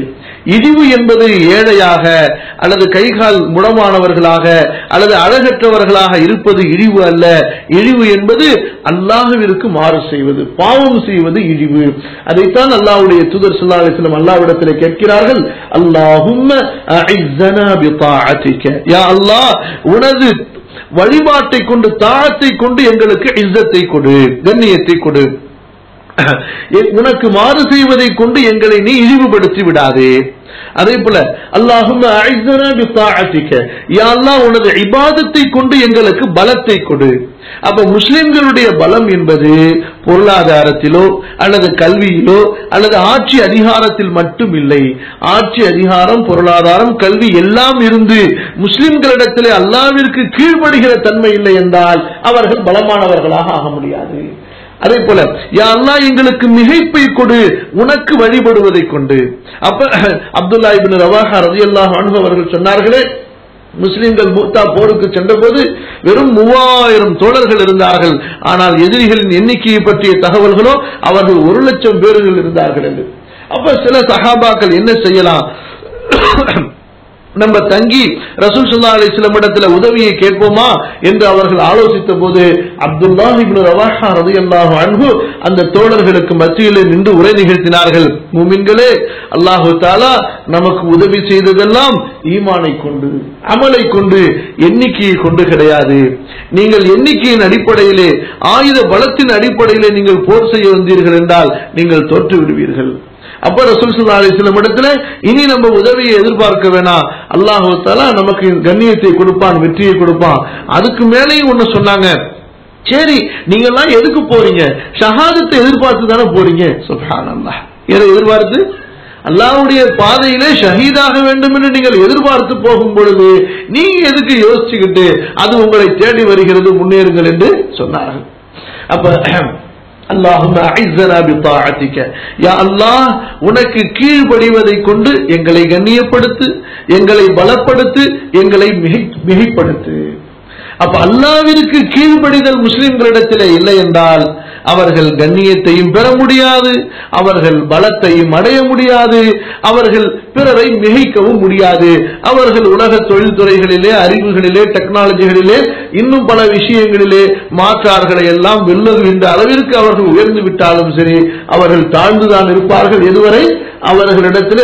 B: இழிவு என்பது ஏழையாக அல்லது கைகால் முடமானவர்களாக அல்லது அழகற்றவர்களாக இருப்பது இழிவு அல்ல இழிவு என்பது அல்லாஹுவிற்கு மாறு செய்வது பாவம் செய்வது இழிவு அதைத்தான் அல்லாஹ்வுடைய தூதர் ஸல்லல்லாஹு அலைஹி வஸல்லம் அல்லாஹ்விடத்தில் கேட்கிறார்கள் அல்லாஹும்ம அஇஸ்ஸனா பிதாஅதிக யா அல்லாஹ் உனது வழிபாட்டை கொண்டு தாழத்தை கொண்டு எங்களுக்கு இஸ்ஸத்தை கொடு கண்ணியத்தை கொடு உனக்கு மாறு செய்வதை கொண்டு எங்களை நீ இழிவுபடுத்தி விடாதே அதே போல அல்லாஹும் உனது இபாதத்தை கொண்டு எங்களுக்கு பலத்தை கொடு அப்ப முஸ்லிம்களுடைய பலம் என்பது பொருளாதாரத்திலோ அல்லது கல்வியிலோ அல்லது ஆட்சி அதிகாரத்தில் மட்டும் இல்லை ஆட்சி அதிகாரம் பொருளாதாரம் கல்வி எல்லாம் இருந்து முஸ்லிம்களிடத்திலே அல்லாவிற்கு கீழ்ப்படுகிற தன்மை இல்லை என்றால் அவர்கள் பலமானவர்களாக ஆக முடியாது அதே போல யா அல்லாஹ் எங்களுக்கு மிகைப்பை கொடு உனக்கு வழிபடுவதை கொண்டு அப்ப அப்துல்லா இபின் ரவாஹா ரலியல்லாஹு அன்ஹு அவர்கள் சொன்னார்களே முஸ்லிம்கள் மூத்தா போருக்கு சென்றபோது வெறும் மூவாயிரம் தோழர்கள் இருந்தார்கள் ஆனால் எதிரிகளின் எண்ணிக்கையை பற்றிய தகவல்களோ அவர்கள் ஒரு லட்சம் பேர்கள் இருந்தார்கள் என்று அப்ப சில சஹாபாக்கள் என்ன செய்யலாம் நம்ம தங்கி ரசூல் சல்லா அலிஸ்லம் இடத்துல உதவியை கேட்போமா என்று அவர்கள் ஆலோசித்த போது அப்துல்லா இப்னு ரவாஹா ரலியல்லாஹு அன்ஹு அந்த தோழர்களுக்கு மத்தியிலே நின்று உரை நிகழ்த்தினார்கள் மூமின்களே அல்லாஹு தாலா நமக்கு உதவி செய்ததெல்லாம் ஈமானை கொண்டு அமலை கொண்டு எண்ணிக்கையை கொண்டு கிடையாது நீங்கள் எண்ணிக்கையின் அடிப்படையிலே ஆயுத பலத்தின் அடிப்படையிலே நீங்கள் போர் செய்ய வந்தீர்கள் என்றால் நீங்கள் தோற்று விடுவீர்கள் அப்ப ரசூல் சல்லா அலிஸ்லம் இடத்துல இனி நம்ம உதவியை எதிர்பார்க்க வேணாம் அல்லாஹு தாலா நமக்கு கண்ணியத்தை கொடுப்பான் வெற்றியை கொடுப்பான் அதுக்கு மேலேயும் ஒண்ணு சொன்னாங்க சரி நீங்க எல்லாம் எதுக்கு போறீங்க ஷஹாதத்தை எதிர்பார்த்து தானே போறீங்க சுப்ஹான் அல்லாஹ் எதை எதிர்பார்த்து அல்லாவுடைய பாதையிலே ஷஹீதாக வேண்டும் என்று நீங்கள் எதிர்பார்த்து போகும் பொழுது நீங்க எதுக்கு யோசிச்சுக்கிட்டு அது உங்களை தேடி வருகிறது முன்னேறுங்கள் என்று சொன்னார்கள் அப்ப அல்லாஹும் யா அல்லாஹ் உனக்கு கீழ்படிவதை கொண்டு எங்களை கண்ணியப்படுத்து எங்களை பலப்படுத்து எங்களை மிகைப்படுத்து அப்ப அல்லாவிற்கு கீழ்ப்படிதல் முஸ்லிம்களிடத்தில் இல்லை என்றால் அவர்கள் கண்ணியத்தையும் பெற முடியாது அவர்கள் பலத்தையும் அடைய முடியாது அவர்கள் பிறரை மிகைக்கவும் முடியாது அவர்கள் உலக தொழில்துறைகளிலே அறிவுகளிலே டெக்னாலஜிகளிலே இன்னும் பல விஷயங்களிலே மாற்றார்களை எல்லாம் வெல்லுகின்ற அளவிற்கு அவர்கள் உயர்ந்து விட்டாலும் சரி அவர்கள் தாழ்ந்துதான் இருப்பார்கள் எதுவரை அவர்களிடத்திலே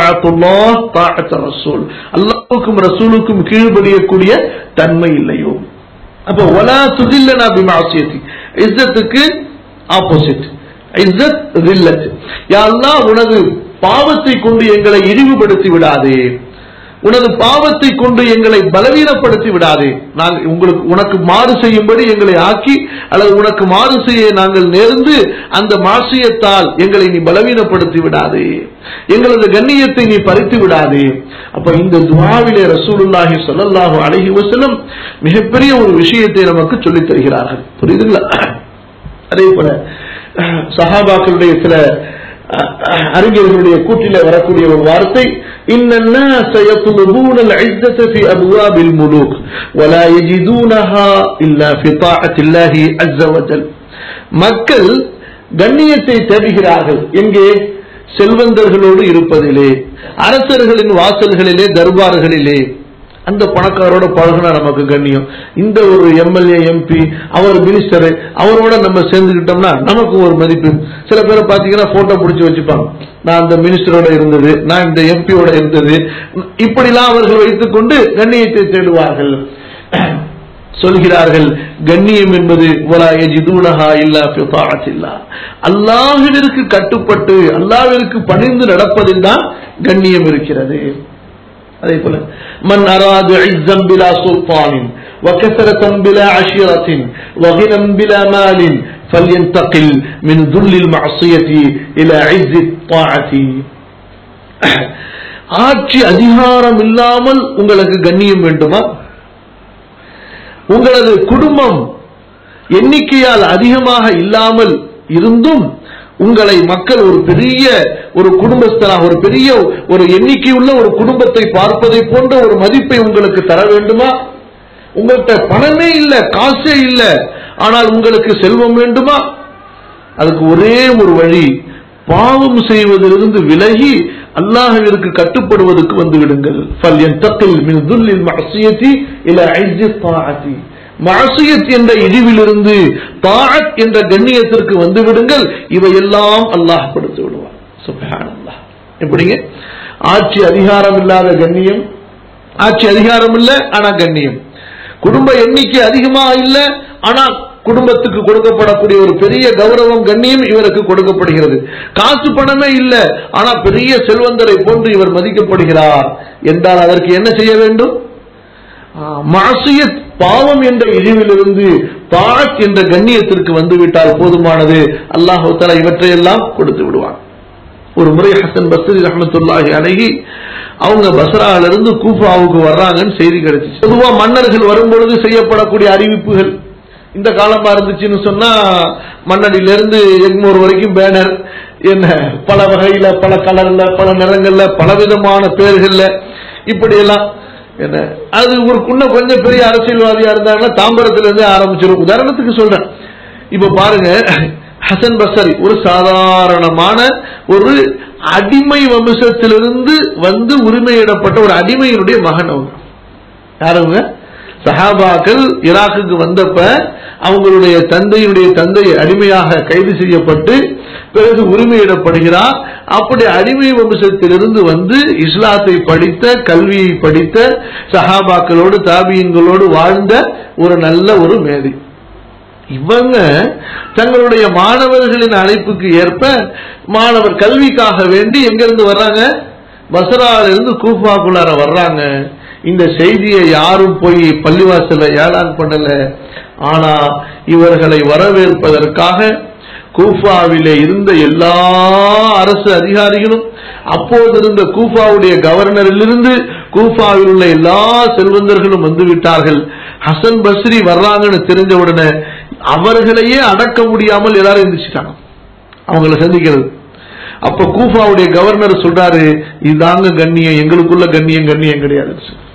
B: ரசூல் அல்லாவுக்கும் ரசூலுக்கும் கீழ்படியக்கூடிய தன்மை இல்லையோ அப்ப ஒலா துதில்லனா பிமாசியத்தி இஸ்ஸத்துக்கு ஆப்போசிட் இஸ்ஸத் ரில்லத் யா அல்லாஹ் உனது பாவத்தை கொண்டு எங்களை இழிவுபடுத்தி விடாதே உனது பாவத்தை கொண்டு எங்களை பலவீனப்படுத்தி விடாதே நாங்கள் உங்களுக்கு உனக்கு மாறு செய்யும்படி எங்களை ஆக்கி அல்லது உனக்கு மாறு செய்ய நாங்கள் நேர்ந்து அந்த மாசியத்தால் எங்களை நீ பலவீனப்படுத்தி விடாதே எங்களது கண்ணியத்தை நீ பறித்து விடாதே அப்ப இந்த துவாவிலே ரசூலுல்லாஹி சொல்லல்லாஹு அழகி வசலம் மிகப்பெரிய ஒரு விஷயத்தை நமக்கு சொல்லித் தருகிறார்கள் புரியுதுங்களா அதே போல சஹாபாக்களுடைய சில அறிஞர்களுடைய கூட்டில வரக்கூடிய ஒரு வார்த்தை إن الناس يطلبون العزة في أبواب الملوك ولا يجدونها إلا في طاعة الله عز وجل மக்கள் கண்ணியத்தை தேடுகிறார்கள் எங்கே செல்வந்தர்களோடு இருப்பதிலே அரசர்களின் வாசல்களிலே தர்பார்களிலே அந்த பணக்காரோட பழகுனா நமக்கு கண்ணியம் இந்த ஒரு எம்எல்ஏ எம்பி அவர் மினிஸ்டர் அவரோட நம்ம சேர்ந்துக்கிட்டோம்னா நமக்கு ஒரு மதிப்பு சில பேரை பாத்தீங்கன்னா போட்டோ பிடிச்சி வச்சுப்பாங்க நான் அந்த மினிஸ்டரோட இருந்தது நான் இந்த எம்பியோட இருந்தது இப்படிலாம் அவர்கள் வைத்துக் கொண்டு கண்ணியத்தை தேடுவார்கள் சொல்கிறார்கள் கண்ணியம் என்பது அல்லாஹிற்கு கட்டுப்பட்டு அல்லாவிற்கு பணிந்து நடப்பதில் தான் கண்ணியம் இருக்கிறது அதே போல மன் அராது இஸ்ஸம் பிலா சுல்தானின் وكثرة بلا عشيرة وغنى بلا مال فلينتقل من ذل المعصية إلى عز الطاعة ஆட்சி அதிகாரம் இல்லாமல் உங்களுக்கு கண்ணியம் வேண்டுமா உங்களது குடும்பம் எண்ணிக்கையால் அதிகமாக இல்லாமல் இருந்தும் உங்களை மக்கள் ஒரு பெரிய ஒரு குடும்பஸ்தனாக ஒரு பெரிய ஒரு எண்ணிக்கையுள்ள ஒரு குடும்பத்தை பார்ப்பதை போன்ற ஒரு மதிப்பை உங்களுக்கு தர வேண்டுமா உங்கள்கிட்ட பணமே இல்ல காசே இல்ல ஆனால் உங்களுக்கு செல்வம் வேண்டுமா அதுக்கு ஒரே ஒரு வழி பாவம் செய்வதிலிருந்து விலகி அல்லாஹ்விற்கு கட்டுப்படுவதற்கு வந்து விடுங்கள் فَلْيَنْتَقِلْ مِنْ ذُلِّ الْمَعْصِيَةِ إِلَى عِزِّ الطَّاعَةِ மஅசியத் என்ற இழிவிலிருந்து தாஅத் என்ற கண்ணியத்திற்கு வந்து விடுங்கள் இவையெல்லாம் அல்லாஹ் கொடுத்து விடுவான் சுப்ஹானல்லாஹ் எப்படிங்க ஆட்சி அதிகாரம் இல்லாத கண்ணியம் ஆட்சி அதிகாரம் இல்ல ஆனா கண்ணியம் குடும்ப எண்ணிக்கை அதிகமா இல்ல ஆனா குடும்பத்துக்கு கொடுக்கப்படக்கூடிய ஒரு பெரிய கௌரவம் கண்ணியம் இவருக்கு கொடுக்கப்படுகிறது காசு பணமே இல்ல ஆனா பெரிய செல்வந்தரை போன்று இவர் மதிக்கப்படுகிறார் என்றால் அதற்கு என்ன செய்ய வேண்டும் மாசியத் பாவம் என்ற இழிவிலிருந்து தாத் என்ற கண்ணியத்திற்கு வந்துவிட்டால் போதுமானது அல்லாஹு தலா இவற்றையெல்லாம் கொடுத்து விடுவான் ஒரு முறை ஹசன் பஸ்ரி ரஹமத்துல்லாஹி அழகி அவங்க பஸ்ரால இருந்து கூஃபாவுக்கு வர்றாங்கன்னு செய்தி கிடைச்சிச்சு பொதுவா மன்னர்கள் வரும்பொழுது செய்யப்படக்கூடிய அறிவிப்புகள் இந்த காலமா இருந்துச்சுன்னு சொன்னா மன்னடியில இருந்து எக்மோர் வரைக்கும் பேனர் என்ன பல வகையில பல கலர்ல பல நிறங்கள்ல பலவிதமான பேர்கள்ல இப்படி எல்லாம் என்ன அது ஒரு இன்னும் கொஞ்சம் பெரிய அரசியல்வாதியா இருந்தாங்கன்னா தாம்பரத்துல இருந்து ஆரம்பிச்சிடும் உதாரணத்துக்கு சொல்றேன் இப்ப பாருங்க ஹசன் பசரி ஒரு சாதாரணமான ஒரு அடிமை வம்சத்திலிருந்து வந்து உரிமையிடப்பட்ட ஒரு அடிமையினுடைய மகன் அவங்க யாருங்க சஹாபாக்கள் ஈராக்குக்கு வந்தப்ப அவங்களுடைய தந்தையுடைய தந்தை அடிமையாக கைது செய்யப்பட்டு பிறகு உரிமையிடப்படுகிறார் அப்படி அடிமை வம்சத்திலிருந்து வந்து இஸ்லாத்தை படித்த கல்வியை படித்த சஹாபாக்களோடு தாபியங்களோடு வாழ்ந்த ஒரு நல்ல ஒரு மேதை இவங்க தங்களுடைய மாணவர்களின் அழைப்புக்கு ஏற்ப மாணவர் கல்விக்காக வேண்டி எங்கிருந்து வர்றாங்க பசரால இருந்து கூஃபாக்குள்ளார வர்றாங்க இந்த செய்தியை யாரும் போய் பள்ளிவாசல ஏலான் பண்ணல ஆனா இவர்களை வரவேற்பதற்காக கூஃபாவிலே இருந்த எல்லா அரசு அதிகாரிகளும் அப்போது இருந்த கூஃபாவுடைய கவர்னரிலிருந்து கூஃபாவில் உள்ள எல்லா செல்வந்தர்களும் வந்து விட்டார்கள் ஹசன் பஸ்ரி வர்றாங்கன்னு தெரிஞ்ச உடனே அவர்களையே அடக்க முடியாமல் எல்லாரும் எந்திரிச்சிட்டாங்க அவங்கள சந்திக்கிறது அப்ப கூஃபாவுடைய கவர்னர் சொல்றாரு இதாங்க கண்ணியம் எங்களுக்குள்ள கண்ணியம் கண்ணியம் கிடையாது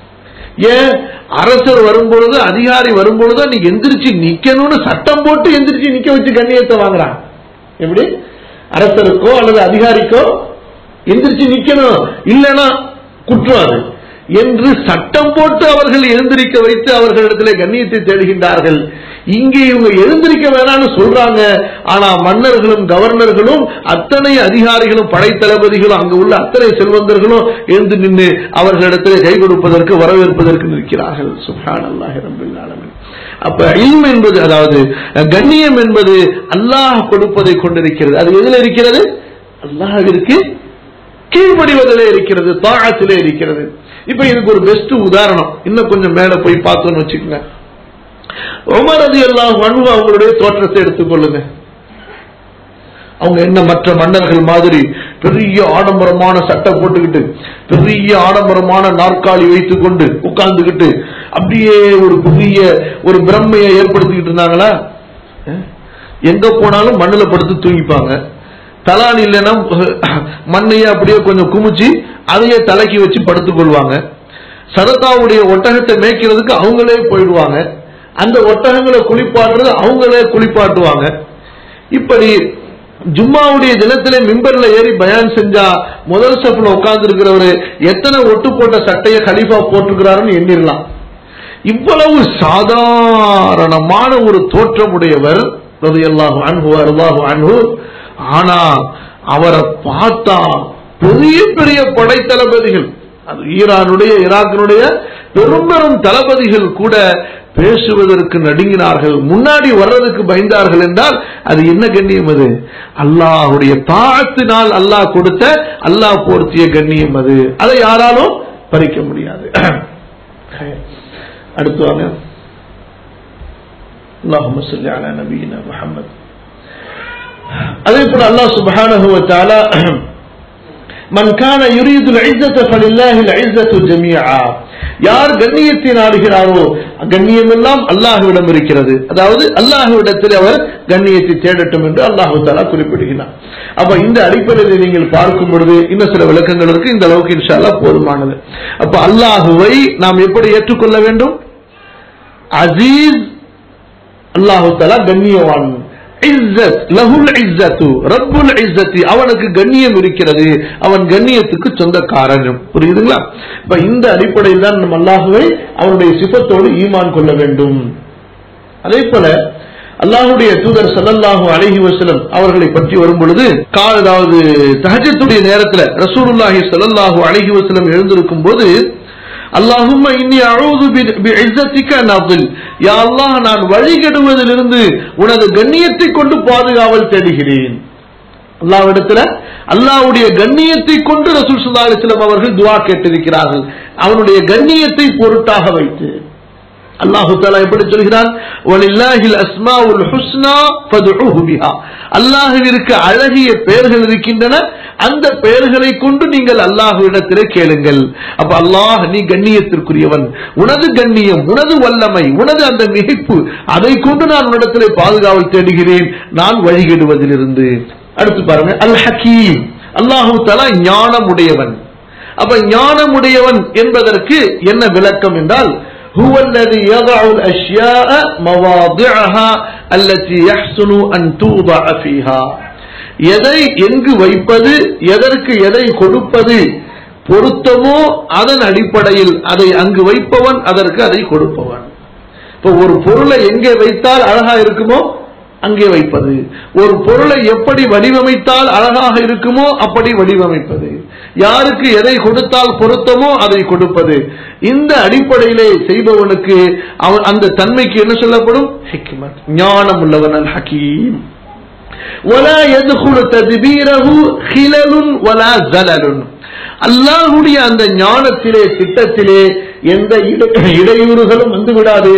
B: ஏன் அரசர் வரும்பொழுது அதிகாரி வரும்பொழுது நீ எந்திரிச்சு நிக்கணும்னு சட்டம் போட்டு எந்திரிச்சு நிக்க வச்சு கண்ணியத்தை வாங்குறான் எப்படி அரசருக்கோ அல்லது அதிகாரிக்கோ எந்திரிச்சு நிக்கணும் இல்லைன்னா குற்றம் அது என்று சட்டம் போட்டு அவர்கள் எழுந்திருக்க வைத்து அவர்களிடத்திலே கண்ணியத்தை தேடுகின்றார்கள் இங்கே இவங்க எழுந்திருக்க வேணாம்னு சொல்றாங்க ஆனா மன்னர்களும் கவர்னர்களும் அத்தனை அதிகாரிகளும் படைத்தளபதிகளும் அங்கு உள்ள அத்தனை செல்வந்தர்களும் எழுந்து நின்று அவர்களிடத்திலே கை கொடுப்பதற்கு வரவேற்பதற்கு நிற்கிறார்கள் சுஹான் அல்லாஹி ரபில் ஆலமின் அப்ப இல்ம் என்பது அதாவது கண்ணியம் என்பது அல்லாஹ் கொடுப்பதை கொண்டிருக்கிறது அது எதுல இருக்கிறது அல்லாஹிற்கு கீழ்ப்படிவதிலே இருக்கிறது தாகத்திலே இருக்கிறது இப்ப இதுக்கு ஒரு பெஸ்ட் உதாரணம் இன்னும் கொஞ்சம் மேல போய் பார்த்தோம்னு வச்சுக்கோங்க உமர் அது எல்லாம் அன்பு அவங்களுடைய தோற்றத்தை எடுத்துக்கொள்ளுங்க அவங்க என்ன மற்ற மன்னர்கள் மாதிரி பெரிய ஆடம்பரமான சட்டை போட்டுக்கிட்டு பெரிய ஆடம்பரமான நாற்காலி வைத்துக் கொண்டு உட்கார்ந்துகிட்டு அப்படியே ஒரு பெரிய ஒரு பிரம்மையை ஏற்படுத்திக்கிட்டு இருந்தாங்களா எங்க போனாலும் மண்ணுல படுத்து தூங்கிப்பாங்க தலான் இல்லைன்னா மண்ணையே அப்படியே கொஞ்சம் குமிச்சு அதையே தலைக்கு வச்சு படுத்துக் கொள்வாங்க சரதாவுடைய ஒட்டகத்தை மேய்க்கிறதுக்கு அவங்களே போயிடுவாங்க அந்த ஒட்டகங்களை குளிப்பாட்டுறது அவங்களே குளிப்பாட்டுவாங்க இப்படி ஜும்மாவுடைய தினத்திலே மிம்பர்ல ஏறி பயான் செஞ்சா முதல் ஸ்டெப்ல உட்கார்ந்து இருக்கிறவரு எத்தனை ஒட்டு போட்ட சட்டையை கலிஃபா போட்டுக்கிறாருன்னு எண்ணிடலாம் இவ்வளவு சாதாரணமான ஒரு தோற்றமுடையவர் ரலியல்லாஹு அன்ஹு அல்லாஹு அன்ஹு ஆனா அவரை பார்த்தா பெரிய பெரிய படைத்தளபதிகள் அது ஈரானுடைய ஈராக்கினுடைய பெரும் பெரும் தளபதிகள் கூட பேசுவதற்கு நடுங்கினார்கள் முன்னாடி வர்றதுக்கு பயந்தார்கள் என்றால் அது என்ன கண்ணியம் அது அல்லாஹுடைய தாழ்த்தினால் அல்லாஹ் கொடுத்த அல்லாஹ் போர்த்திய கண்ணியம் அது அதை யாராலும் பறிக்க முடியாது அடுத்து வாங்க اللهم صل على نبينا محمد அதே போல அல்லாஹ் சுப்ஹானஹு வ தஆலா மன் கான யுரீது العزة فلله العزة جميعا யார் கண்ணியத்தை நாடுகிறாரோ கண்ணியம் எல்லாம் அல்லாஹ்விடம் இருக்கிறது அதாவது அல்லாஹ்விடத்தில் அவர் கண்ணியத்தை தேடட்டும் என்று அல்லாஹு தாலா குறிப்பிடுகிறார் அப்ப இந்த அடிப்படையில் நீங்கள் பார்க்கும் பொழுது இன்னும் சில விளக்கங்கள் இருக்கு இந்த அளவுக்கு இன்ஷால்லா போதுமானது அப்ப அல்லாஹுவை நாம் எப்படி ஏற்றுக்கொள்ள வேண்டும் அசீஸ் அல்லாஹு தாலா கண்ணியவான் இஸ்ஸத் லஹுல் இஸ்ஸத்து ரப்புல் இஸ்ஸத்தி அவனுக்கு கண்ணியம் இருக்கிறது அவன் கண்ணியத்துக்கு சொந்தக்காரன் புரியுதுங்களா இப்ப இந்த அடிப்படையில் தான் நம்ம அல்லாஹுவை அவனுடைய சிபத்தோடு ஈமான் கொள்ள வேண்டும் அதே போல அல்லாஹுடைய தூதர் ஸல்லல்லாஹு அலைஹி வஸல்லம் அவர்களை பற்றி வரும் பொழுது கால் அதாவது தஹஜத்துடைய நேரத்துல ரசூலுல்லாஹி ஸல்லல்லாஹு அலைஹி வஸல்லம் எழுந்திருக்கும் போது அல்லாஹும்ம இன்னி அஊது பிஇஸ்ஸத்திக அன் அضل யா அல்லாஹ் நான் வழிகெடுவதிலிருந்து உனது கண்ணியத்தை கொண்டு பாதுகாவல் தேடுகிறேன் அல்லாஹ்விடத்துல அல்லாஹ்வுடைய கண்ணியத்தை கொண்டு ரசூல் ஸல்லல்லாஹு அலைஹி வஸல்லம் அவர்கள் துஆ கேட்டிருக்கிறார்கள் அவனுடைய கண்ணியத்தை பொருட்டாக வைத்து அல்லாஹு தாலா எப்படி சொல்கிறான் வலில்லாஹில் அஸ்மாவுல் ஹுஸ்னா ஃபதுஉஹு பிஹா அல்லாஹ்விற்கு அழகிய பெயர்கள் இருக்கின்றன அந்த பெயர்களை கொண்டு நீங்கள் அல்லாஹ்விடத்திலே கேளுங்கள் அப்ப அல்லாஹ் நீ கண்ணியத்திற்குரியவன் உனது கண்ணியம் உனது வல்லமை உனது அந்த மிகைப்பு அதை கொண்டு நான் உன்னிடத்திலே பாதுகாவல் தேடுகிறேன் நான் வழிகெடுவதிலிருந்து அடுத்து பாருங்க அல் ஹக்கீம் அல்லாஹு தலா ஞானமுடையவன் அப்ப ஞானமுடையவன் என்பதற்கு என்ன விளக்கம் என்றால் هو الذي يضع الأشياء مواضعها التي يحسن أن توضع فيها எதை எங்கு வைப்பது எதற்கு எதை கொடுப்பது பொருத்தமோ அதன் அடிப்படையில் அதை அங்கு வைப்பவன் அதற்கு அதை கொடுப்பவன் இப்போ ஒரு பொருளை எங்கே வைத்தால் அழகா இருக்குமோ அங்கே வைப்பது ஒரு பொருளை எப்படி வடிவமைத்தால் அழகாக இருக்குமோ அப்படி வடிவமைப்பது யாருக்கு எதை கொடுத்தால் பொருத்தமோ அதை கொடுப்பது இந்த அடிப்படையிலே செய்பவனுக்கு அவன் அந்த தன்மைக்கு என்ன சொல்லப்படும் ஹிக்மத் ஞானம் உள்ளவன் அல் ஹக்கீம் ولا يدخل تدبيره خلل ولا زلل அல்லாஹுடைய அந்த ஞானத்திலே திட்டத்திலே எந்த இட- இடையூறுகளும் வந்து விடாது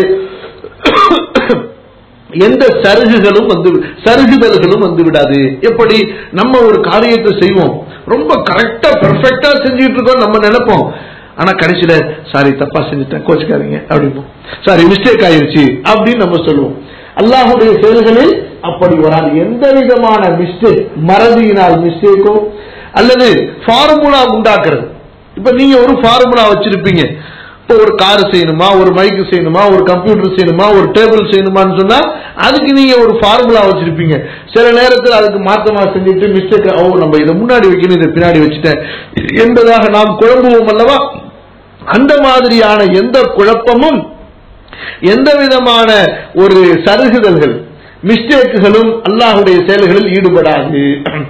B: எந்த சருகுகளும் வந்து சருகுதல்களும் வந்து விடாது எப்படி நம்ம ஒரு காரியத்தை செய்வோம் ரொம்ப கரெக்டா பெர்ஃபெக்டா செஞ்சுட்டு இருக்கோம் நம்ம நினைப்போம் ஆனா கடைசியில சாரி தப்பா செஞ்சுட்டேன் கோச்சுக்காதீங்க அப்படிம்போம் சாரி மிஸ்டேக் ஆயிருச்சு அப்படின்னு நம்ம சொல்லுவோம் அல்லாஹுடைய செயல்களில் அப்படி வராது எந்த விதமான மிஸ்டேக் மறதியினால் மிஸ்டேக்கோ அல்லது ஃபார்முலா உண்டாக்குறது இப்ப நீங்க ஒரு ஃபார்முலா வச்சிருப்பீங்க இப்போ ஒரு கார் செய்யணுமா ஒரு மைக்கு செய்யணுமா ஒரு கம்ப்யூட்டர் செய்யணுமா ஒரு டேபிள் செய்யணுமான்னு சொன்னா அதுக்கு நீங்க ஒரு ஃபார்முலா வச்சிருப்பீங்க சில நேரத்தில் அதுக்கு மாத்தமா செஞ்சுட்டு மிஸ்டேக் ஓ நம்ம இதை முன்னாடி வைக்கணும் இதை பின்னாடி வச்சுட்டேன் என்பதாக நாம் குழம்புவோம் அல்லவா அந்த மாதிரியான எந்த குழப்பமும் எந்த விதமான ஒரு சருகுதல்கள் மிஸ்டேக்குகளும் அல்லாஹுடைய செயல்களில் ஈடுபடாது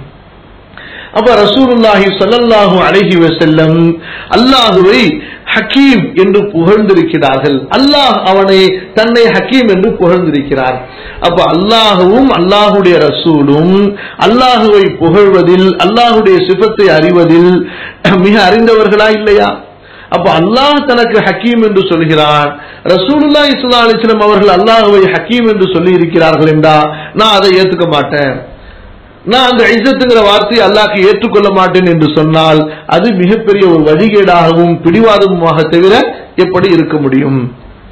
B: அப்ப ரசூலுல்லாஹி ஸல்லல்லாஹு அலைஹி வஸல்லம் அல்லாஹுவை ஹக்கீம் என்று புகழ்ந்திருக்கிறார்கள் அல்லாஹ் அவனை தன்னை ஹக்கீம் என்று புகழ்ந்திருக்கிறார் அப்ப அல்லாஹுவும் அல்லாஹுடைய ரசூலும் அல்லாஹுவை புகழ்வதில் அல்லாஹுடைய சிபத்தை அறிவதில் மிக அறிந்தவர்களா இல்லையா அப்ப அல்லாஹ் தனக்கு ஹக்கீம் என்று சொல்கிறான் ரசூலுல்லா இஸ்லா அலிஸ்லாம் அவர்கள் அல்லாஹுவை ஹக்கீம் என்று சொல்லி இருக்கிறார்கள் என்றா நான் அதை ஏத்துக்க மாட்டேன் நான் அந்த இஸ்ஸத்துங்கிற வார்த்தையை அல்லாஹ்க்கு ஏற்றுக்கொள்ள மாட்டேன் என்று சொன்னால் அது மிகப்பெரிய ஒரு வழிகேடாகவும் பிடிவாதமுமாக தவிர எப்படி இருக்க முடியும்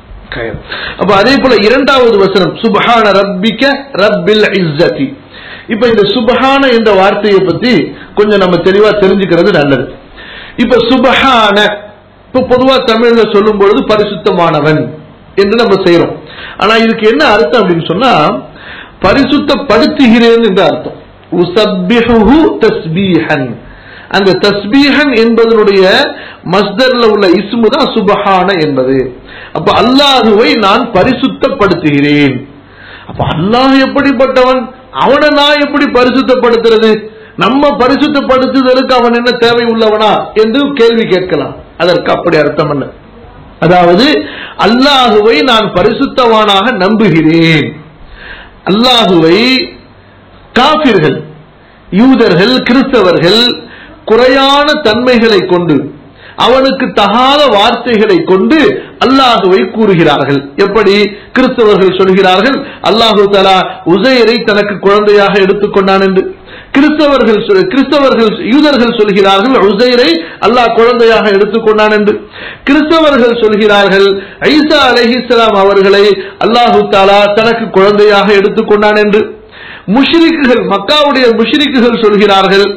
B: அப்ப அதே போல இரண்டாவது வசனம் சுபஹான ரப்பிக்க ரப்பில் இஸ்ஸதி இப்ப இந்த சுபஹான என்ற வார்த்தையை பத்தி கொஞ்சம் நம்ம தெளிவா தெரிஞ்சுக்கிறது நல்லது இப்ப சுபஹான இப்ப பொதுவா தமிழ்ல சொல்லும் பொழுது பரிசுத்தமானவன் என்று நம்ம செய்யறோம் ஆனா இதுக்கு என்ன அர்த்தம் அப்படின்னு சொன்னா பரிசுத்தப்படுத்துகிறேன் என்று அர்த்தம் உசப்பிஹு தஸ்பீஹன் அந்த தஸ்பீஹன் என்பதனுடைய மஸ்தர்ல உள்ள இஸ்மு தான் சுபஹான என்பது அப்ப அல்லாஹுவை நான் பரிசுத்தப்படுத்துகிறேன் அப்ப அல்லாஹ் எப்படிப்பட்டவன் அவனை நான் எப்படி பரிசுத்தப்படுத்துறது நம்ம பரிசுத்தப்படுத்துதலுக்கு அவன் என்ன தேவை உள்ளவனா என்று கேள்வி கேட்கலாம் அதற்கு அப்படி அர்த்தம் அல்ல அதாவது அல்லாஹுவை நான் பரிசுத்தவானாக நம்புகிறேன் அல்லாஹுவை காபிர்கள் யூதர்கள் கிறிஸ்தவர்கள் குறையான தன்மைகளை கொண்டு அவனுக்கு தகாத வார்த்தைகளை கொண்டு அல்லாஹுவை கூறுகிறார்கள் எப்படி கிறிஸ்தவர்கள் சொல்கிறார்கள் அல்லாஹு தலா உசையரை தனக்கு குழந்தையாக எடுத்துக்கொண்டான் என்று கிறிஸ்தவர்கள் சொல்- கிறிஸ்தவர்கள் யூதர்கள் சொல்கிறார்கள் உசைரை அல்லாஹ் குழந்தையாக எடுத்துக்கொண்டான் என்று கிறிஸ்தவர்கள் சொல்கிறார்கள் ஐசா அலைஹிஸ்ஸலாம் அவர்களை அல்லாஹு தாலா தனக்கு குழந்தையாக எடுத்துக்கொண்டான் என்று முஷ்ரிக்குகள் மக்காவுடைய முஷ்ரிக்குகள் சொல்கிறார்கள்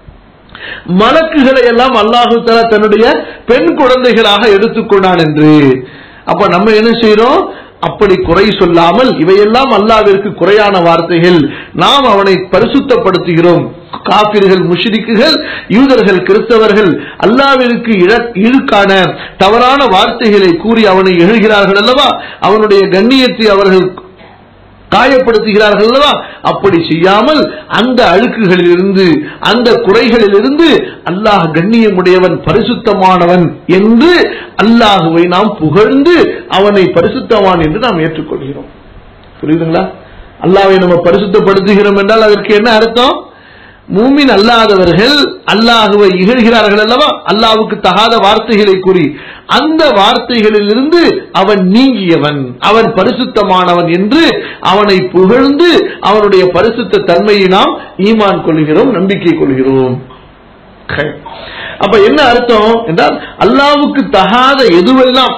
B: மலக்குகளை எல்லாம் அல்லாஹு தஆலா தன்னுடைய பெண் குழந்தைகளாக எடுத்துக்கொண்டான் என்று அப்ப நம்ம என்ன செய்யறோம் அப்படி குறை சொல்லாமல் இவையெல்லாம் அல்லாவிற்கு குறையான வார்த்தைகள் நாம் அவனை பரிசுத்தப்படுத்துகிறோம் காபிர்கள் முஷ்ரிக்குகள் யூதர்கள் கிறிஸ்தவர்கள் அல்லாவிற்கு இழ- இழுக்கான தவறான வார்த்தைகளை கூறி அவனை எழுகிறார்கள் அல்லவா அவனுடைய கண்ணியத்தை அவர்கள் காயப்படுத்துகிறார்கள் அல்லவா அப்படி செய்யாமல் அந்த அழுக்குகளிலிருந்து அந்த குறைகளிலிருந்து அல்லாஹ் கண்ணியமுடையவன் பரிசுத்தமானவன் என்று அல்லாஹுவை நாம் புகழ்ந்து அவனை பரிசுத்தவான் என்று நாம் ஏற்றுக்கொள்கிறோம் புரியுதுங்களா அல்லாஹ்வை நம்ம பரிசுத்தப்படுத்துகிறோம் என்றால் அதற்கு என்ன அர்த்தம் மூமின் அல்லாதவர்கள் அல்லாஹுவை இகழ்கிறார்கள் அல்லவா அல்லாஹ்வுக்கு தகாத வார்த்தைகளை கூறி அந்த வார்த்தைகளிலிருந்து அவன் நீங்கியவன் அவன் பரிசுத்தமானவன் என்று அவனை புகழ்ந்து அவனுடைய பரிசுத்த தன்மையை நாம் ஈமான் கொள்கிறோம் நம்பிக்கை கொள்கிறோம் Okay. அப்ப என்ன அர்த்தம் என்றால் அல்லாஹ்வுக்கு தகாத எதுவெல்லாம்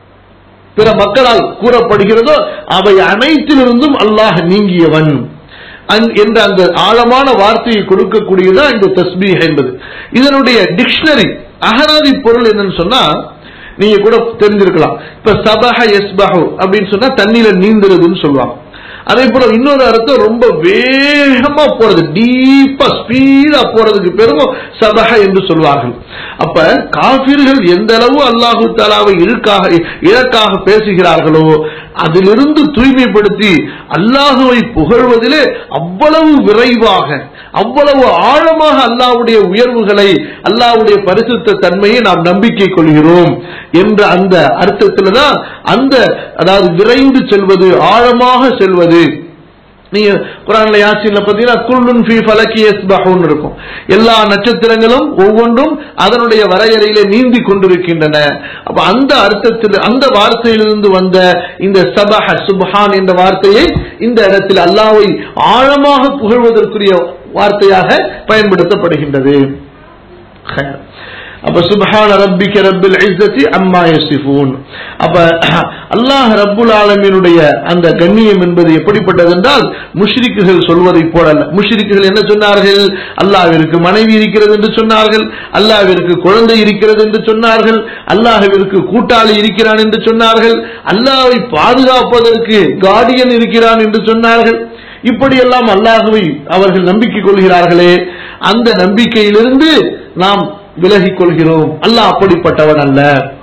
B: பிற மக்களால் கூறப்படுகிறதோ அவை அனைத்திலிருந்தும் அல்லாஹ் நீங்கியவன் அந்- என்ற அந்த ஆழமான வார்த்தையை கொடுக்கக்கூடியதா இந்த தஸ்பீஹ் என்பது இதனுடைய டிக்ஷனரி அகராதி பொருள் என்னன்னு சொன்னா நீங்க கூட தெரிஞ்சிருக்கலாம் இப்ப சபஹ எஸ்பஹு அப்படின்னு சொன்னா தண்ணியில நீந்துறதுன்னு சொல்லுவாங்க அதே போல இன்னொரு அர்த்தம் ரொம்ப வேகமா போறது டீப்பா ஸ்பீடா போறதுக்கு பெரும் சபஹ என்று சொல்வார்கள் அப்ப காபிர்கள் எந்த அளவு அல்லாஹு தாலாவை இழுக்காக இலக்காக பேசுகிறார்களோ அதிலிருந்து தூய்மைப்படுத்தி அல்லாஹுவை புகழ்வதிலே அவ்வளவு விரைவாக அவ்வளவு ஆழமாக அல்லாஹ்வுடைய உயர்வுகளை அல்லாஹ்வுடைய பரிசுத்த தன்மையை நாம் நம்பிக்கை கொள்கிறோம் என்ற அந்த அர்த்தத்தில் தான் அந்த அதாவது விரைந்து செல்வது ஆழமாக செல்வது நீங்க குரான்ல யாசின்ல பாத்தீங்கன்னா குல்லுன் ஃபீ ஃபலகி யஸ்பஹூன் இருக்கும் எல்லா நட்சத்திரங்களும் ஒவ்வொன்றும் அதனுடைய வரையறையிலே நீந்தி கொண்டிருக்கின்றன அப்ப அந்த அர்த்தத்தில் அந்த வார்த்தையிலிருந்து வந்த இந்த சபஹ சுப்ஹான் என்ற வார்த்தையை இந்த இடத்தில் அல்லாஹ்வை ஆழமாக புகழ்வதற்குரிய வார்த்தையாக பயன்படுத்தப்படுகின்றது خير. அப்ப சுபஹான ரப்பிக்க ரப்பில் இஸ்ஸத்தி அம்மா யசிஃபூன் அப்ப அல்லாஹ் ரப்புல் ஆலமீனுடைய அந்த கண்ணியம் என்பது எப்படிப்பட்டது என்றால் முஷ்ரிக்குகள் சொல்வதை போல அல்ல முஷ்ரிக்குகள் என்ன சொன்னார்கள் அல்லாஹ்விற்கு மனைவி இருக்கிறது என்று சொன்னார்கள் அல்லாஹ்விற்கு குழந்தை இருக்கிறது என்று சொன்னார்கள் அல்லாஹ்விற்கு கூட்டாளி இருக்கிறான் என்று சொன்னார்கள் அல்லாஹ்வை பாதுகாப்பதற்கு கார்டியன் இருக்கிறான் என்று சொன்னார்கள் இப்படியெல்லாம் அல்லாஹுவை அவர்கள் நம்பிக்கை கொள்கிறார்களே அந்த நம்பிக்கையிலிருந்து நாம் விலகிக் கொள்கிறோம் அல்லாஹ் அப்படிப்பட்டவன் அல்ல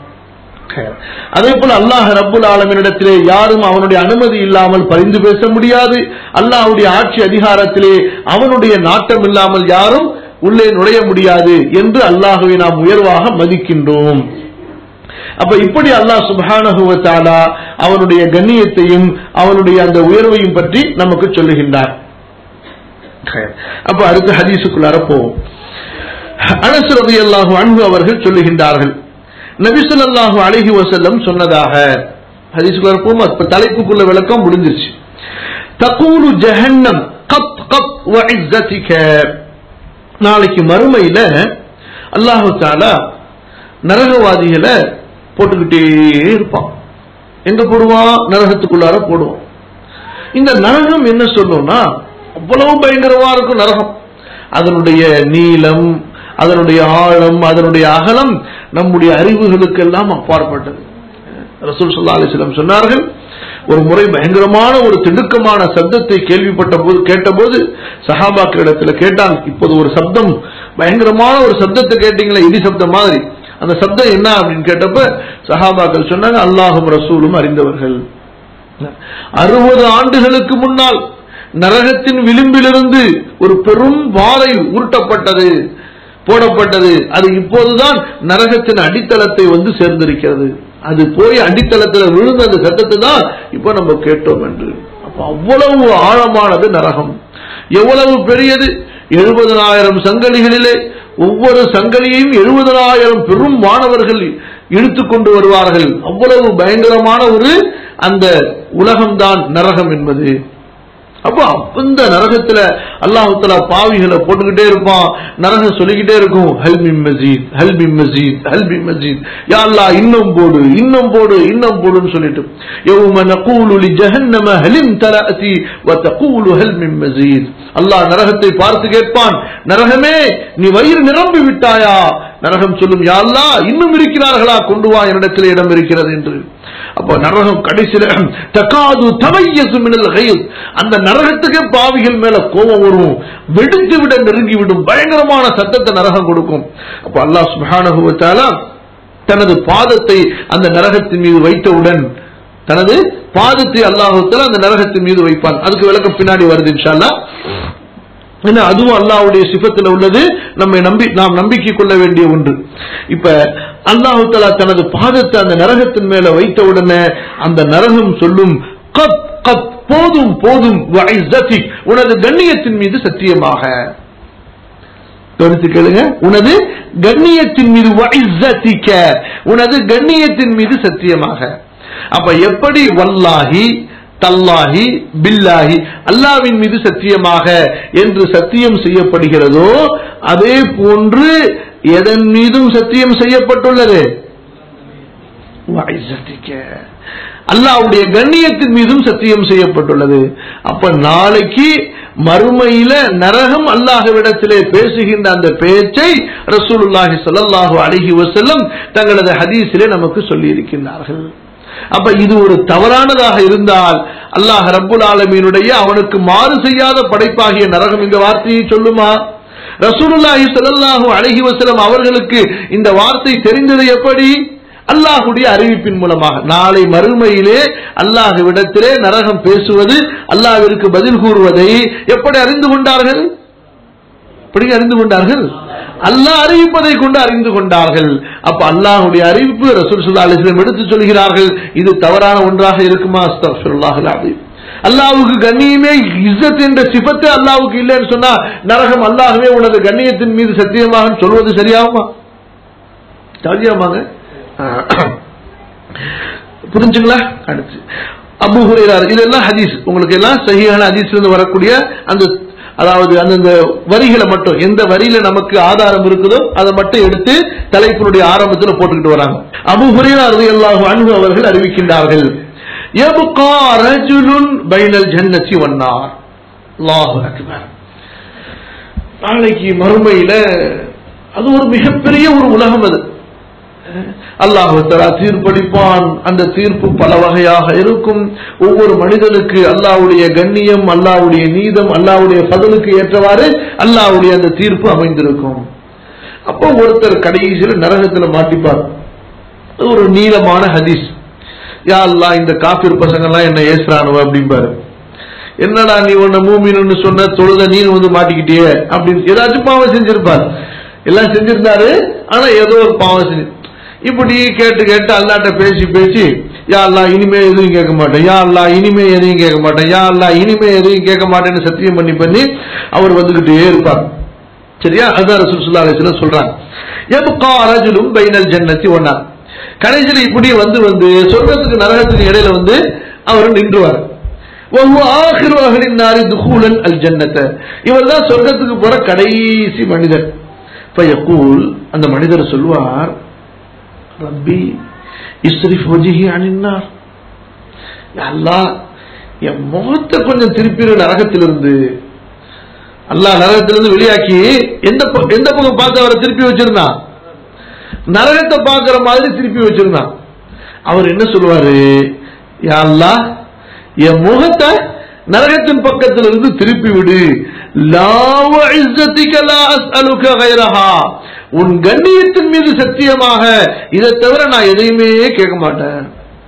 B: அதே போல அல்லாஹ் ரப்புல் ஆலமினிடத்திலே யாரும் அவனுடைய அனுமதி இல்லாமல் பரிந்து பேச முடியாது அல்லாஹ்வுடைய ஆட்சி அதிகாரத்திலே அவனுடைய நாட்டம் இல்லாமல் யாரும் உள்ளே நுழைய முடியாது என்று அல்லாஹுவை நாம் உயர்வாக மதிக்கின்றோம் அப்ப இப்படி அல்லாஹ் சுப்ஹானஹு வ தஆலா அவனுடைய கண்ணியத்தையும் அவனுடைய அந்த உயர்வையும் பற்றி நமக்கு சொல்லுகின்றார் அப்ப அடுத்த ஹதீஸுக்குள்ளார போவோம் அனஸ் ரலியல்லாஹு அன்ஹு அவர்கள் சொல்லுகின்றார்கள் நபி ஸல்லல்லாஹு அலைஹி வஸல்லம் சொன்னதாக ஹதீஸுக்குள்ளார போவோம் இப்ப தலைப்புக்குள்ள விளக்கம் முடிஞ்சிருச்சு தகூலு ஜஹன்னம் கப் கப் வ இஸ்ஸதிக நாளைக்கு மறுமையில அல்லாஹு தஆலா நரகவாதிகளை போட்டுக்கிட்டே இருப்பான் எங்க போடுவான் நரகத்துக்குள்ளார போடுவான் இந்த நரகம் என்ன சொல்லும்னா அவ்வளவு பயங்கரமா இருக்கும் நரகம் அதனுடைய நீளம் அதனுடைய ஆழம் அதனுடைய அகலம் நம்முடைய அறிவுகளுக்கெல்லாம் அப்பாற்பட்டது ரசூல் சல்லா அலிஸ்லாம் சொன்னார்கள் ஒரு முறை பயங்கரமான ஒரு திடுக்கமான சப்தத்தை கேள்விப்பட்ட போது கேட்டபோது சஹாபாக்களிடத்துல கேட்டாங்க இப்போது ஒரு சப்தம் பயங்கரமான ஒரு சப்தத்தை கேட்டீங்களே இடி சப்தம் மாதிரி அந்த சப்தம் என்ன அப்படின்னு கேட்டப்ப சஹாபாக்கள் சொன்னாங்க அல்லாஹும் ரசூலும் அறிந்தவர்கள் அறுபது ஆண்டுகளுக்கு முன்னால் நரகத்தின் விளிம்பிலிருந்து ஒரு பெரும் பாறை உருட்டப்பட்டது போடப்பட்டது அது இப்போதுதான் நரகத்தின் அடித்தளத்தை வந்து சேர்ந்திருக்கிறது அது போய் அடித்தளத்தில் விழுந்த அந்த சத்தத்தை தான் இப்ப நம்ம கேட்டோம் என்று அப்ப அவ்வளவு ஆழமானது நரகம் எவ்வளவு பெரியது எழுபதனாயிரம் சங்கலிகளிலே ஒவ்வொரு சங்கலியையும் எழுபதனாயிரம் பெரும் மாணவர்கள் இழுத்து கொண்டு வருவார்கள் அவ்வளவு பயங்கரமான ஒரு அந்த உலகம்தான் நரகம் என்பது அப்போ இந்த நரகத்துல அல்லாஹுத்தலா பாவிகளை போட்டுக்கிட்டே இருப்பான் நரகம் சொல்லிக்கிட்டே இருக்கும் ஹல்பி மஜீத் ஹல்பி மஜீத் ஹல்பி மஜீத் யா அல்லாஹ் இன்னும் போடு இன்னும் போடு இன்னும் போடுன்னு சொல்லிட்டு யௌம நகூலு லி ஜஹன்னம ஹலிம் தலஅதி வ தகூலு ஹல் மின் மஜீத் அல்லாஹ் நரகத்தை பார்த்து கேட்பான் நரகமே நீ வயிறு நிரம்பி விட்டாயா நரகம் சொல்லும் யா அல்லாஹ் இன்னும் இருக்கிறார்களா கொண்டு வா என்னிடத்தில் இடம் இருக்கிறது என்று அப்ப நரகம் கடைசியில தகாது தமையசு மினல் கைல் அந்த நரகத்துக்கு பாவிகள் மேல கோபம் வரும் வெடித்து விட நெருங்கி விடும் பயங்கரமான சத்தத்தை நரகம் கொடுக்கும் அப்ப அல்லாஹ் சுப்ஹானஹு வ தஆலா தனது பாதத்தை அந்த நரகத்தின் மீது வைத்தவுடன் தனது பாதத்தை அல்லாஹுத்தால அந்த நரகத்தின் மீது வைப்பான் அதுக்கு விளக்கம் பின்னாடி வருது இன்ஷா அல்லாஹ் ஏன்னா அதுவும் அல்லாஹ்வுடைய சிஃபத்தில் உள்ளது நம்மை நம்பி நாம் நம்பிக்கை கொள்ள வேண்டிய ஒன்று இப்ப அல்லாஹு தஆலா தனது பாதத்தை அந்த நரகத்தின் மேல வைத்த உடனே அந்த நரகம் சொல்லும் கத் கத் போதும் போதும் வஇஸ்ஸத்திக், உனது கண்ணியத்தின் மீது சத்தியமாக கவனித்து கேளுங்க உனது கண்ணியத்தின் மீது வஇஸ்ஸத்திக, உனது கண்ணியத்தின் மீது சத்தியமாக அப்ப எப்படி வல்லாஹி தல்லாஹி பில்லாஹி அல்லாவின் மீது சத்தியமாக என்று சத்தியம் செய்யப்படுகிறதோ அதே போன்று எதன் மீதும் சத்தியம் செய்யப்பட்டுள்ளது வஇஸ்ஸத்திக. அல்லாஹ்வுடைய கண்ணியத்தின் மீதும் சத்தியம் செய்யப்பட்டுள்ளது அப்ப நாளைக்கு மறுமையில நரகம் அல்லாஹ்விடத்திலே பேசுகின்ற அந்த பேச்சை ரசூலுல்லாஹி ஸல்லல்லாஹு அலைஹி வஸல்லம் தங்களது ஹதீஸிலே நமக்கு சொல்லி இருக்கின்றார்கள் அப்ப இது ஒரு தவறானதாக இருந்தால் அல்லாஹ் ரப்புல் ஆலமீனுடைய அவனுக்கு மாறு செய்யாத படைப்பாகிய நரகம் இந்த வார்த்தையை சொல்லுமா ரசூலுல்லாஹி ஸல்லல்லாஹு அலைஹி வஸல்லம் அவர்களுக்கு இந்த வார்த்தை தெரிந்தது எப்படி அல்லாஹுடைய அறிவிப்பின் மூலமாக நாளை மறுமையிலே அல்லாஹ்விடத்திலே நரகம் பேசுவது அல்லாஹ்விற்கு பதில் கூறுவதை எப்படி அறிந்து கொண்டார்கள் எப்படி அறிந்து கொண்டார்கள் அல்லாஹ் அறிவிப்பதை கொண்டு அறிந்து கொண்டார்கள் அப்ப அல்லாஹ்வுடைய அறிவிப்பு ரசூல் ஸல்லல்லாஹு அலைஹி வஸல்லம் எடுத்து சொல்கிறார்கள் இது தவறான ஒன்றாக இருக்குமா அஸ்தக்ஃபிருல்லாஹல் அலீம் அல்லாஹ்வுக்கு கண்ணியமே இஸ்ஸத் என்ற சிபத்து அல்லாஹ்வுக்கு இல்லைன்னு சொன்னா நரகம் அல்லாஹ்வே உனது கண்ணியத்தின் மீது சத்தியமாக சொல்வது சரியாகுமா சரியாமாங்க புரிஞ்சுங்களா அடுத்து அபு ஹுரைரா இதெல்லாம் ஹதீஸ் உங்களுக்கு எல்லாம் சஹீஹான ஹதீஸ்ல இருந்து வரக்கூடிய அந்த அதாவது அந்தந்த வரிகளை மட்டும் எந்த வரியில நமக்கு ஆதாரம் இருக்குதோ அதை மட்டும் எடுத்து தலைப்பினுடைய ஆரம்பத்தில் போட்டுக்கிட்டு வராங்க அபு ஹுரைரா ரலியல்லாஹு அன்ஹு அவர்கள் அறிவிக்கின்றார்கள் யப்கா ரஜுலுன் பைனல் ஜன்னதி வன்னார் அல்லாஹு அக்பர் நாளைக்கு மறுமையில அது ஒரு மிகப்பெரிய ஒரு உலகம் அது அல்லாஹு தஆலா தீர்ப்பளிப்பான் அந்த தீர்ப்பு பல வகையாக இருக்கும் ஒவ்வொரு மனிதனுக்கு அல்லாஹ்வுடைய கண்ணியம் அல்லாஹ்வுடைய நீதம் அல்லாஹ்வுடைய பதிலுக்கு ஏற்றவாறு அல்லாஹ்வுடைய அந்த தீர்ப்பு அமைந்திருக்கும் அப்போ ஒருத்தர் கடைசியில் நரகத்துல மாட்டிப்பார் அது ஒரு நீளமான ஹதீஸ் யா அல்லாஹ் இந்த காபிர் பசங்க எல்லாம் என்ன ஏசுறானுவ அப்படிம்பாரு என்னடா நீ உன்னை மூமின்னு சொன்ன தொழுத நீ வந்து மாட்டிக்கிட்டியே அப்படின்னு ஏதாச்சும் பாவம் செஞ்சிருப்பார் எல்லாம் செஞ்சிருந்தாரு ஆனா ஏதோ ஒரு பாவம் செஞ்சு இப்படி கேட்டு கேட்டு அல்லாட்ட பேசி பேசி யா அல்லா இனிமே எதுவும் கேட்க மாட்டேன் யா அல்லா இனிமே எதையும் கேட்க மாட்டேன் யா அல்லா இனிமே எதையும் கேட்க மாட்டேன்னு சத்தியம் பண்ணி பண்ணி அவர் வந்துகிட்டே இருப்பார் சரியா அதுதான் ரசூல் ஸல்லல்லாஹு அலைஹி வஸல்லம் சொல்றாங்க யப்கா ரஜுலும் பைனல் ஜன்னதி ஒன்னா கடைசியில் இப்படி வந்து வந்து சொர்க்கத்துக்கு நரகத்துக்கு இடையில வந்து அவர் நின்றுவார் وهو آخر أهل النار دخولا الجنة இவர் தான் சொர்க்கத்துக்கு போற கடைசி மனிதர் فيقول அந்த மனிதர் சொல்வார் ரப்பி இஸ்ரிஃப் வஜிஹி அனின்னார் அல்லாஹ் என் முகத்தை கொஞ்சம் திருப்பிடு நரகத்திலிருந்து அல்லாஹ் நரகத்திலிருந்து வெளியாக்கி எந்த ப- எந்த பக்கம் பார்த்து அவரை திருப்பி வச்சிருந்தான் நரகத்தை பார்க்கிற மாதிரி திருப்பி வச்சிருந்தான் அவர் என்ன சொல்லுவாரு யா அல்லாஹ் என் முகத்தை நரகத்தின் பக்கத்தில் இருந்து திருப்பி விடு லா வஇஸ்ஸத்திக லா அஸ்அலுக கைரஹா உன் கண்ணியத்தின் மீது சத்தியமாக இதை தவிர நான் எதையுமே கேட்க மாட்டேன்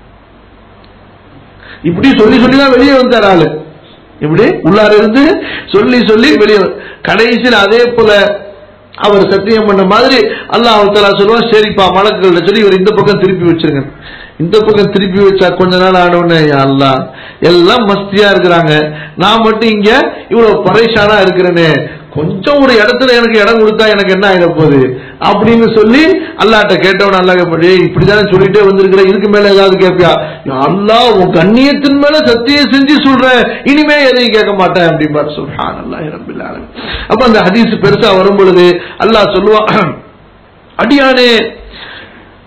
B: இப்படி சொல்லி சொல்லி தான் வெளியே வந்தார் ஆளு இப்படி உள்ளார இருந்து சொல்லி சொல்லி வெளியே வ- கடைசியில் அதே போல அவர் சத்தியம் பண்ண மாதிரி அல்லாஹ் தஆலா சொல்லுவான் சரிப்பா மலக்குகள்ட்ட சொல்லி இவர் இந்த பக்கம் திருப்பி வச்சிருங்க இந்த பக்கம் திருப்பி வச்சா கொஞ்ச நாள் ஆனவுடனே யா அல்லாஹ் எல்லாம் மஸ்தியா இருக்கிறாங்க நான் மட்டும் இங்க இவ்வளவு பரேஷானா இருக்கிறேனே கொஞ்சம் ஒரு இடத்துல எனக்கு இடம் கொடுத்தா எனக்கு என்ன ஆயிட போகுது அப்படின்னு சொல்லி அல்லாட்ட கேட்டவன் அல்லா கேட்படி இப்படிதானே சொல்லிட்டே வந்திருக்கிற இதுக்கு மேல ஏதாவது கேட்பியா யா அல்லாஹ் உன் கண்ணியத்தின் மேல சத்தியம் செஞ்சு சொல்றேன் இனிமே எதையும் கேட்க மாட்டேன் அப்படின்னு சொல்றான் அல்லாஹ் ரபில் ஆலமீன். அப்ப அந்த ஹதீஸ் பெருசா வரும் பொழுது அல்லாஹ் சொல்லுவான் அடியானே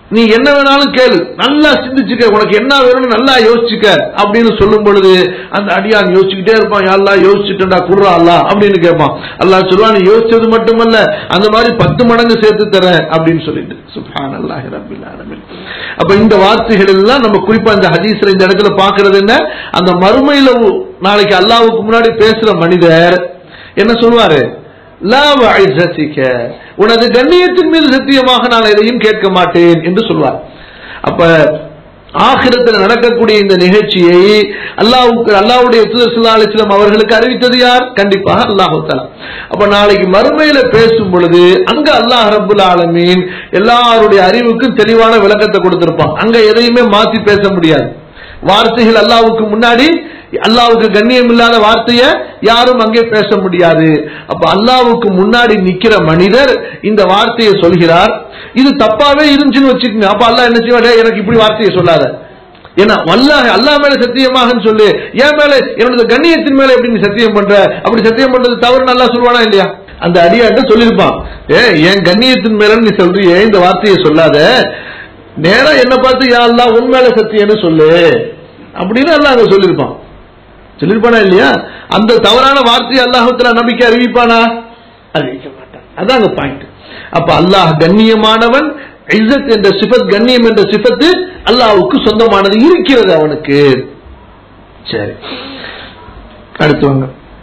B: நீ என்ன வேணாலும் கேளு நல்லா சிந்திச்சுக்க உனக்கு என்ன வேணும்னு நல்லா யோசிச்சுக்க அப்படின்னு சொல்லும் பொழுது அந்த அடியான் யோசிச்சுக்கிட்டே இருப்பான் அல்லா யோசிச்சுட்டா குர்ரா அல்லா அப்படின்னு கேட்பான் அல்லாஹ் சொல்லுவான் நீ யோசிச்சது மட்டுமல்ல அந்த மாதிரி பத்து மடங்கு சேர்த்து தரேன் அப்படின்னு சொல்லிட்டு சுப்ஹான் அல்லாஹி ரப்பில் ஆலமீன் அப்ப இந்த வார்த்தைகள் எல்லாம் நம்ம குறிப்பா இந்த ஹதீஸ்ல இந்த இடத்துல பாக்குறது என்ன அந்த மறுமையில நாளைக்கு அல்லாஹ்வுக்கு முன்னாடி பேசுற மனிதர் என்ன சொல்லுவாரு லா வஇஸ்ஸத்திக. உனது கண்ணியத்தின் மீது சத்தியமாக நான் எதையும் கேட்க மாட்டேன் என்று சொல்வார் அப்ப ஆகிரத்தில் நடக்கக்கூடிய இந்த நிகழ்ச்சியை அல்லாஹ்வுக்கு அல்லாஹ்வுடைய தூதர் ஸல்லல்லாஹு அலைஹி வஸல்லம் அவர்களுக்கு அறிவித்தது யார் கண்டிப்பாக அல்லாஹ் தஆலா அப்ப நாளைக்கு மறுமையில பேசும் பொழுது அங்க அல்லாஹ் ரப்புல் ஆலமீன் எல்லாருடைய அறிவுக்கும் தெளிவான விளக்கத்தை கொடுத்திருப்பான் அங்க எதையுமே மாத்தி பேச முடியாது வார்த்தைகள் அல்லாஹ்வுக்கு முன்னாடி அல்லாஹ்வுக்கு கண்ணியம் இல்லாத வார்த்தைய யாரும் அங்கே பேச முடியாது அப்ப அல்லாஹ்வுக்கு முன்னாடி நிக்கிற மனிதர் இந்த வார்த்தையை சொல்கிறார் இது தப்பாவே இருந்துச்சுன்னு வச்சுக்கோங்க அப்ப அல்லாஹ் என்ன செய்வாரு எனக்கு இப்படி வார்த்தையை சொல்லாத ஏன்னா வல்லாஹ் அல்லாஹ் மேல சத்தியமாகன்னு சொல்லு என் மேல என்னோட கண்ணியத்தின் மேல எப்படி நீ சத்தியம் பண்ற அப்படி சத்தியம் பண்றது தவறு நல்லா சொல்லுவானா இல்லையா அந்த அடியாட்ட சொல்லியிருப்பான் ஏ என் கண்ணியத்தின் மேல நீ சொல்றியே இந்த வார்த்தையை சொல்லாத நேரா என்ன பார்த்து யா அல்லாஹ் உன் மேல சத்தியம்னு சொல்லு அப்படின்னு அல்லாஹ் அங்க சொல்லியிருப்பான் சொல்லியிருப்பானா இல்லையா அந்த தவறான வார்த்தையை அல்லாஹத்துல நம்பிக்கை அறிவிப்பானா அறிவிக்க மாட்டான் அதான் அங்க பாயிண்ட் அப்ப அல்லாஹ் கண்ணியமானவன் இஸ்ஸத் என்ற சிபத் கண்ணியம் என்ற சிபத்து அல்லாஹ்வுக்கு சொந்தமானது இருக்கிறது அவனுக்கு சரி அடுத்து வாங்க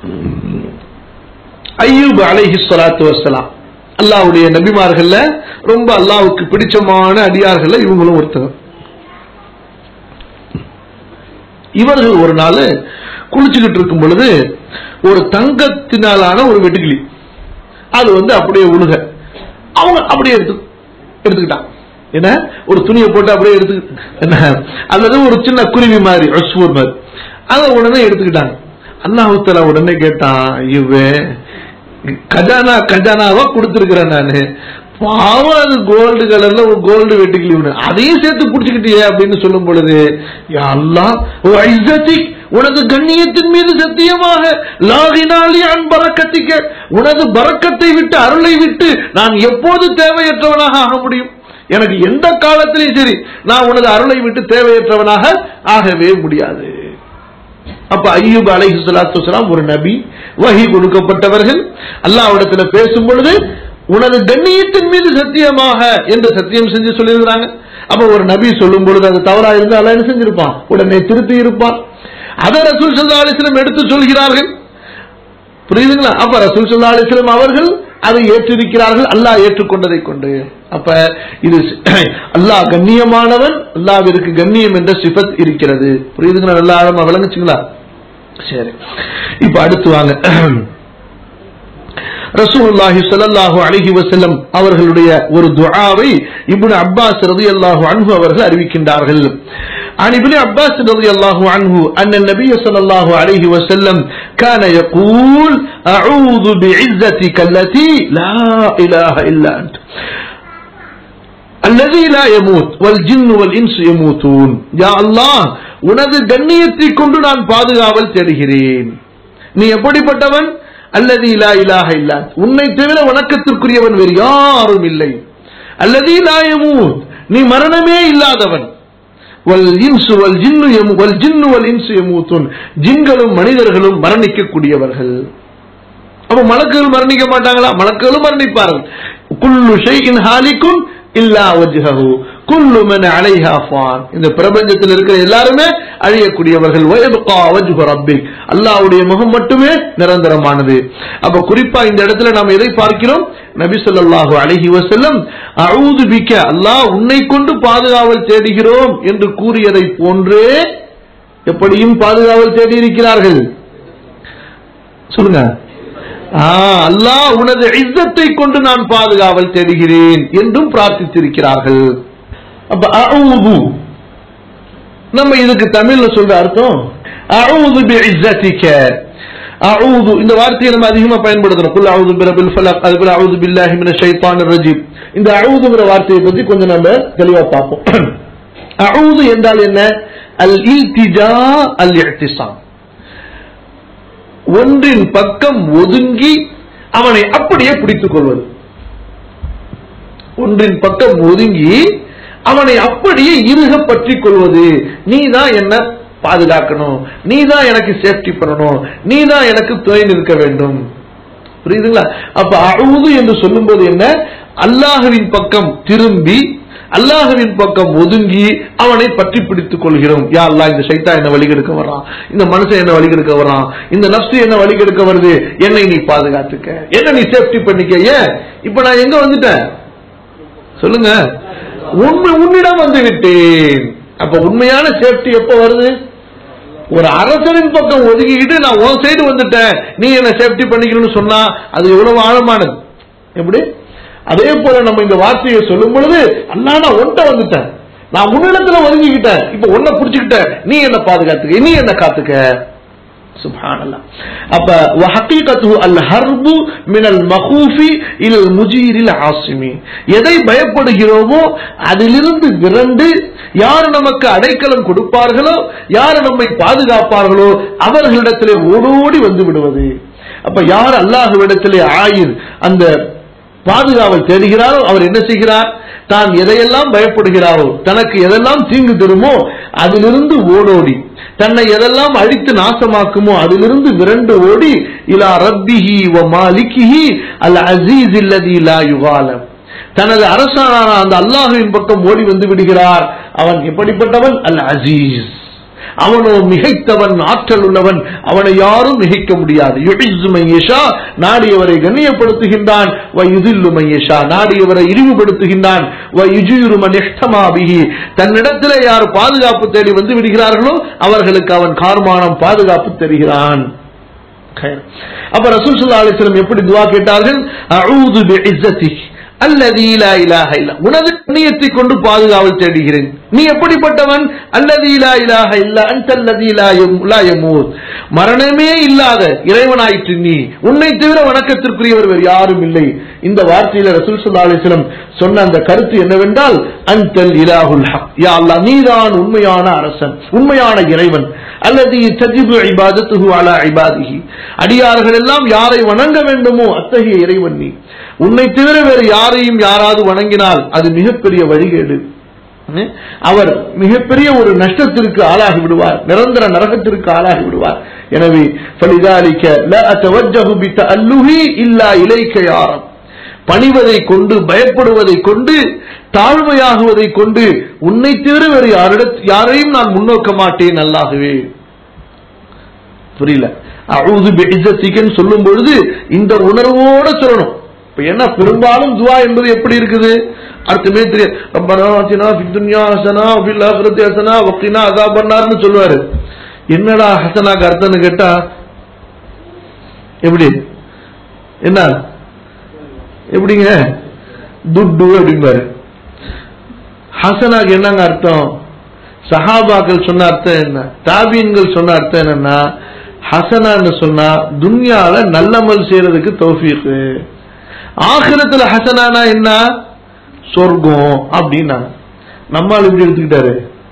B: ஐயூப் அலைஹி ஸலாத்து வஸ்ஸலாம் அல்லாஹ்வுடைய நபிமார்கள்ல ரொம்ப அல்லாஹ்வுக்கு பிடிச்சமான அடியார்கள்ல இவங்களும் ஒருத்தர் இவர்கள் ஒரு நாள் குளிச்சுக்கிட்டு இருக்கும் பொழுது ஒரு தங்கத்தினாலான ஒரு வெட்டுக்கிளி அது வந்து அப்படியே உழுக அவங்க அப்படியே எடுத்து எடுத்துக்கிட்டான் என்ன ஒரு துணியை போட்டு அப்படியே எடுத்து என்ன அல்லது ஒரு சின்ன குருவி மாதிரி அஸ்வூர் மாதிரி அதை உடனே எடுத்துக்கிட்டாங்க அல்லாஹுத்தலா உடனே கேட்டான் இவன் கஜானா கஜானாவா கொடுத்துருக்கிறேன் நானு பாவம் அது கோல்டு கலர்ல ஒரு கோல்டு வெட்டுக்கிளி ஒண்ணு அதையும் சேர்த்து புடிச்சுக்கிட்டியே அப்படின்னு சொல்லும் பொழுது யா அல்லாஹ் ஓ ஐஸத்தி உனது கண்ணியத்தின் மீது சத்தியமாக லாகினாலி அன் பறக்கத்திக்க உனது பறக்கத்தை விட்டு அருளை விட்டு நான் எப்போது தேவையற்றவனாக ஆக முடியும் எனக்கு எந்த காலத்திலையும் சரி நான் உனது அருளை விட்டு தேவையற்றவனாக ஆகவே முடியாது அப்ப ஐயூப் அலைஹி ஸலாத்து வஸலாம் ஒரு நபி வஹி கொடுக்கப்பட்டவர்கள் அல்லாஹ்விடத்துல பேசும் பொழுது உனது கண்ணியத்தின் மீது சத்தியமாக என்று சத்தியம் செஞ்சு சொல்லியிருக்கிறாங்க அப்ப ஒரு நபி சொல்லும் பொழுது அது தவறா இருந்தா அல்லாஹ் என்ன செஞ்சிருப்பான் உடனே திருத்தி இருப்பான் அதை ரசூல் சல்லா அலிஸ்லம் எடுத்து சொல்கிறார்கள் புரியுதுங்களா அப்ப ரசூல் சல்லா அலிஸ்லம் அவர்கள் அதை ஏற்றிருக்கிறார்கள் அல்லாஹ் ஏற்றுக்கொண்டதை கொண்டு அப்ப இது அல்லாஹ் கண்ணியமானவன் அல்லாவிற்கு கண்ணியம் என்ற சிபத் இருக்கிறது புரியுதுங்களா நல்லா ஆழமா விளங்குச்சுங்களா சரி இப்ப அடுத்து வாங்க ரசூலுல்லாஹி ஸல்லல்லாஹு அலைஹி வஸல்லம் அவர்களுடைய ஒரு துஆவை இப்னு அப்பாஸ் ரலியல்லாஹு அன்ஹு அவர்கள் அறிவிக்கின்றார்கள் عن ابن عباس رضي الله عنه أن النبي صلى الله عليه وسلم كان يقول أعوذ بعزتك التي لا إله إلا أنت الذي لا يموت والجن والإنس يموتون يا الله உனது கண்ணியத்தை கொண்டு நான் பாதுகாவல் தேடுகிறேன் நீ எப்படிப்பட்டவன் அல்லது இலா இலாஹ இல்லா உன்னை தவிர வணக்கத்திற்குரியவன் வேறு யாரும் இல்லை அல்லது இலாயமூத் நீ மரணமே இல்லாதவன் வல் இன்சு வல் ஜின்னு எமு வல் ஜின்னு வல் இன்சு எமூத்துன் ஜின்களும் மனிதர்களும் மரணிக்கக்கூடியவர்கள் அப்ப மலக்குகள் மரணிக்க மாட்டாங்களா மலக்குகளும் மரணிப்பார்கள் குல்லு ஷைஇன் ஹாலிக்கும் இல்லா வஜ்ஹஹு குல்லு மன் அலைஹா ஃபான் இந்த பிரபஞ்சத்தில் இருக்கிற எல்லாருமே அழியக்கூடியவர்கள் வயபுகா வஜ்ஹு ரப்பிக் அல்லாஹ்வுடைய முகம் மட்டுமே நிரந்தரமானது அப்ப குறிப்பா இந்த இடத்துல நாம் எதை பார்க்கிறோம் நபி ஸல்லல்லாஹு அலைஹி வஸல்லம் அஊது பிக்க அல்லாஹ் உன்னை கொண்டு பாதுகாவல் தேடுகிறோம் என்று கூறியதை போன்றே எப்படியும் பாதுகாவல் தேடி இருக்கிறார்கள் சொல்லுங்க அல்லாஹ் உனது இஸ்ஸத்தை கொண்டு நான் பாதுகாவல் தேடுகிறேன் என்றும் பிரார்த்தித்திருக்கிறார்கள் அப்ப அஊது நம்ம இதுக்கு தமிழ்ல சொல்ற அர்த்தம் அஊது பி இஸ்ஸத்திக அஊது இந்த வார்த்தையை நம்ம அதிகமா பயன்படுத்துறோம் குல் அஊது பிரபில் ஃபலக் அது போல அஊது பில்லாஹி மினஷ் ஷைத்தானிர் ரஜீம் இந்த அஊதுங்கிற வார்த்தையை பத்தி கொஞ்சம் நம்ம தெளிவா பார்ப்போம் அஊது என்றால் என்ன அல் இல்திஜா அல் இஹ்திசாம் ஒன்றின் பக்கம் ஒதுங்கி அவனை அப்படியே பிடித்துக் கொள்வது ஒன்றின் பக்கம் ஒதுங்கி அவனை அப்படியே இறுக பற்றி கொள்வது நீ தான் என்ன பாதுகாக்கணும் நீ தான் எனக்கு சேஃப்டி பண்ணணும் நீ தான் எனக்கு துணை நிற்க வேண்டும் புரியுதுங்களா அப்ப அழுது என்று சொல்லும்போது என்ன அல்லாஹுவின் பக்கம் திரும்பி அல்லாஹுவின் பக்கம் ஒதுங்கி அவனை பற்றி பிடித்துக் கொள்கிறோம் யா அல்லாஹ் இந்த சைத்தா என்ன வழிகெடுக்க வரான் இந்த மனுஷன் என்ன வழிகெடுக்க வரான் இந்த நப்சு என்ன வழிகெடுக்க வருது என்னை நீ பாதுகாத்துக்க என்ன நீ சேஃப்டி பண்ணிக்க ஏன் இப்ப நான் எங்க வந்துட்டேன் சொல்லுங்க உண்மை உன்னிடம் வந்து விட்டேன் அப்ப உண்மையான சேஃப்டி எப்ப வருது ஒரு அரசனின் பக்கம் ஒதுக்கிக்கிட்டு நான் உன் சைடு வந்துட்டேன் நீ என்ன சேஃப்டி பண்ணிக்கணும்னு சொன்னா அது எவ்வளவு ஆழமானது எப்படி அதே போல நம்ம இந்த வார்த்தையை சொல்லும் பொழுது அல்லா நான் ஒன்ட்ட வந்துட்டேன் நான் உன்னிடத்துல ஒதுங்கிக்கிட்டேன் இப்ப உன்னை புடிச்சுக்கிட்டேன் நீ என்ன பாதுகாத்துக்க நீ என்ன காத்துக்க சுப்ஹானல்லாஹ் அப்ப وحقيقته الحرب من المخوف الى المجير العاصم எதை பயப்படுகிறோமோ அதிலிருந்து விரண்டு யார் நமக்கு அடைக்கலம் கொடுப்பார்களோ யார் நம்மை பாதுகாப்பார்களோ அவர்களிடத்திலே ஓடோடி வந்து விடுவது அப்ப யார் அல்லாஹ்விடத்திலே ஆயிர் அந்த பாதுகாவல் தேடுகிறாரோ அவர் என்ன செய்கிறார் தான் எதையெல்லாம் பயப்படுகிறாரோ தனக்கு எதெல்லாம் தீங்கு தருமோ அதிலிருந்து ஓடோடி தன்னை எதெல்லாம் அழித்து நாசமாக்குமோ அதிலிருந்து விரண்டு ஓடி இலா ரப்பிஹி வ மாலிகிஹி அல் அசீஸ் இல்லதி லா யுகாலம் தனது அரசான அந்த அல்லாஹுவின் பக்கம் ஓடி வந்து விடுகிறார் அவன் எப்படிப்பட்டவன் அல் அசீஸ் அவனோ மிகைத்தவன் ஆற்றல் உள்ளவன் அவனை யாரும் மிகைக்க முடியாது யுஇஸ்ஸு மன் யஷா, நாடியவரை கண்ணியப்படுத்துகின்றான் வ யுதில்லு மன் யஷா, நாடியவரை இழிவுபடுத்துகின்றான் வ யுஜீரு மன் இஹ்தமா பிஹி. தன்னிடத்திலே யார் பாதுகாப்பு தேடி வந்து விடுகிறார்களோ அவர்களுக்கு அவன் கார்மானம் பாதுகாப்பு தருகிறான் خير. அப்ப ரசூல் ஸல்லல்லாஹு அலைஹி வஸல்லம் எப்படி துஆ கேட்டார்கள் அஊது பிஇஸ்ஸதிக் அல்லதி லா இலாஹ இல்லா உனது கண்ணியத்தை கொண்டு பாதுகாவல் தேடுகிறேன் நீ எப்படிப்பட்டவன் அல்லதி லா இலாஹ இல்லா அன்த அல்லதி லா யம்- லா யமூத் மரணமே இல்லாத இறைவனாயிற்று நீ உன்னை தவிர வணக்கத்திற்குரியவர் வேறு யாரும் இல்லை இந்த வார்த்தையில ரசூல் ஸல்லல்லாஹு அலைஹி வஸல்லம் சொன்ன அந்த கருத்து என்னவென்றால் அன்தல் இலாஹுல் ஹக் யா அல்லாஹ் நீதான் உண்மையான அரசன் உண்மையான இறைவன் அல்லது தஜிபு இபாதத்துஹு அலா இபாதிஹி அடியார்கள் எல்லாம் யாரை வணங்க வேண்டுமோ அத்தகைய இறைவன் நீ உன்னை தவிர வேறு யாரையும் யாராவது வணங்கினால் அது மிகப்பெரிய வழிகேடு ம்? அவர் மிகப்பெரிய ஒரு நஷ்டத்திற்கு ஆளாகி விடுவார் நிரந்தர நரகத்திற்கு ஆளாகி விடுவார் எனவே فلذلك لا اتوجه بتألهي الا اليك يا رب பணிவதை கொண்டு பயப்படுவதை கொண்டு தாழ்மையாகுவதை கொண்டு உன்னை தவிர வேறு யாரிடத் யாரையும் நான் முன்னோக்க மாட்டேன் அல்லாகவே புரியல அழுது பிஇஸ்ஸத்திகன்னு சொல்லும் பொழுது இந்த உணர்வோட சொல்லணும் இப்ப என்ன பெரும்பாலும் துவா என்பது எப்படி இருக்குது அர்த்தமே தெரியும் ரப்பனா ஆத்தினா ஃபித் துன்யா ஹஸனா வஃபில் ஆখিরাতি ஹஸனா வகினா அஸாபன்னார்னு சொல்லுவாரு என்னடா ஹஸனாக்கு அர்த்தம்னு கேட்டா எப்படி என்ன எப்படிங்க துட்டு அப்படிம்பாரு ஹசனாக்கு என்னங்க அர்த்தம் சஹாபாக்கள் சொன்ன அர்த்தம் என்ன தாபீன்கள் சொன்ன அர்த்தம் என்னன்னா ஹசனான்னு சொன்னா துன்யால நல்லமல் செய்யறதுக்கு தௌஃபீக்கு ஆகிரத்துல ஹசனானா என்ன சொர்க்கம் அப்படின்னாங்க நம்மால் இப்படி எடுத்துக்கிட்டாரு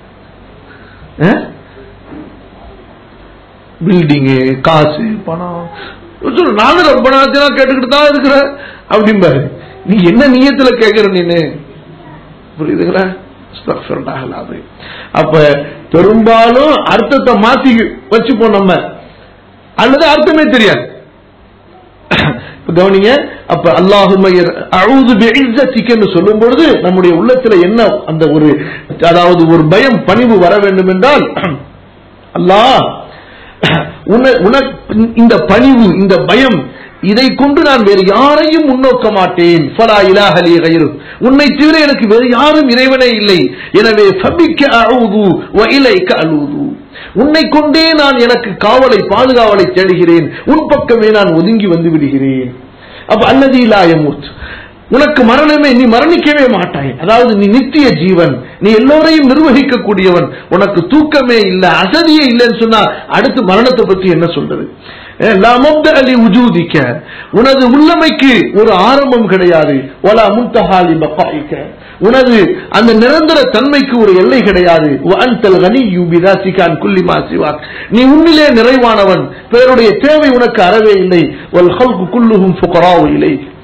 B: பில்டிங்கு காசு பணம் சொல்லு, நானும் ரொம்ப நாத்தினா கேட்டுக்கிட்டு தான் இருக்கிறேன் அப்படிம்பாரு நீ என்ன நியத்துல கேட்கிற நீனு புரியுதுங்களா அஸ்தக்ஃபிருல்லாஹ் அல்-அஸீம். அப்ப பெரும்பாலும் அர்த்தத்தை மாத்தி வச்சுப்போம் நம்ம அல்லது அர்த்தமே தெரியாது இப்ப கவனிங்க அப்ப அல்லாஹும அவுது பிஇஸ்ஸத்திக்கன்னு சொல்லும் பொழுது நம்முடைய உள்ளத்துல என்ன அந்த ஒரு அதாவது ஒரு பயம் பணிவு வர வேண்டும் என்றால் அல்லாஹ் உன- உனக்கு இந்த பணிவு இந்த பயம் இதை கொண்டு நான் வேறு யாரையும் முன்னோக்க மாட்டேன் ஃபலா இலாஹ லீ கைரு உன்னை தவிர எனக்கு வேறு யாரும் இறைவனே இல்லை எனவே ஃபபிக்க அஊது வ இலைக்க அலூது உன்னை கொண்டே நான் எனக்கு காவலை பாதுகாவலை தேடுகிறேன் உன் பக்கமே நான் ஒதுங்கி வந்து விடுகிறேன் அப்ப அல்லது இலாயமூத் உனக்கு மரணமே நீ மரணிக்கவே மாட்டாய் அதாவது நீ நித்திய ஜீவன் நீ எல்லோரையும் நிர்வகிக்க கூடியவன் உனக்கு தூக்கமே இல்ல அசதியே இல்லைன்னு சொன்னா அடுத்து மரணத்தை பத்தி என்ன சொல்றது அஹ் லா மப்தஅ லி உஜூதிக்க. உனது உள்ளமைக்கு ஒரு ஆரம்பம் கிடையாது வலா முன்தஹாலி பகாயிக்க உனது அந்த நிரந்தர தன்மைக்கு ஒரு எல்லை கிடையாது வஅன்தல் கனியு பிதாத்திக அன் குல்லி மா சிவாக். நீ உன்னிலே நிறைவானவன் பிறருடைய தேவை உனக்கு அறவே இல்லை வல் ஹல்கு குல்லுஹும் ஃபுகராவு இலைக்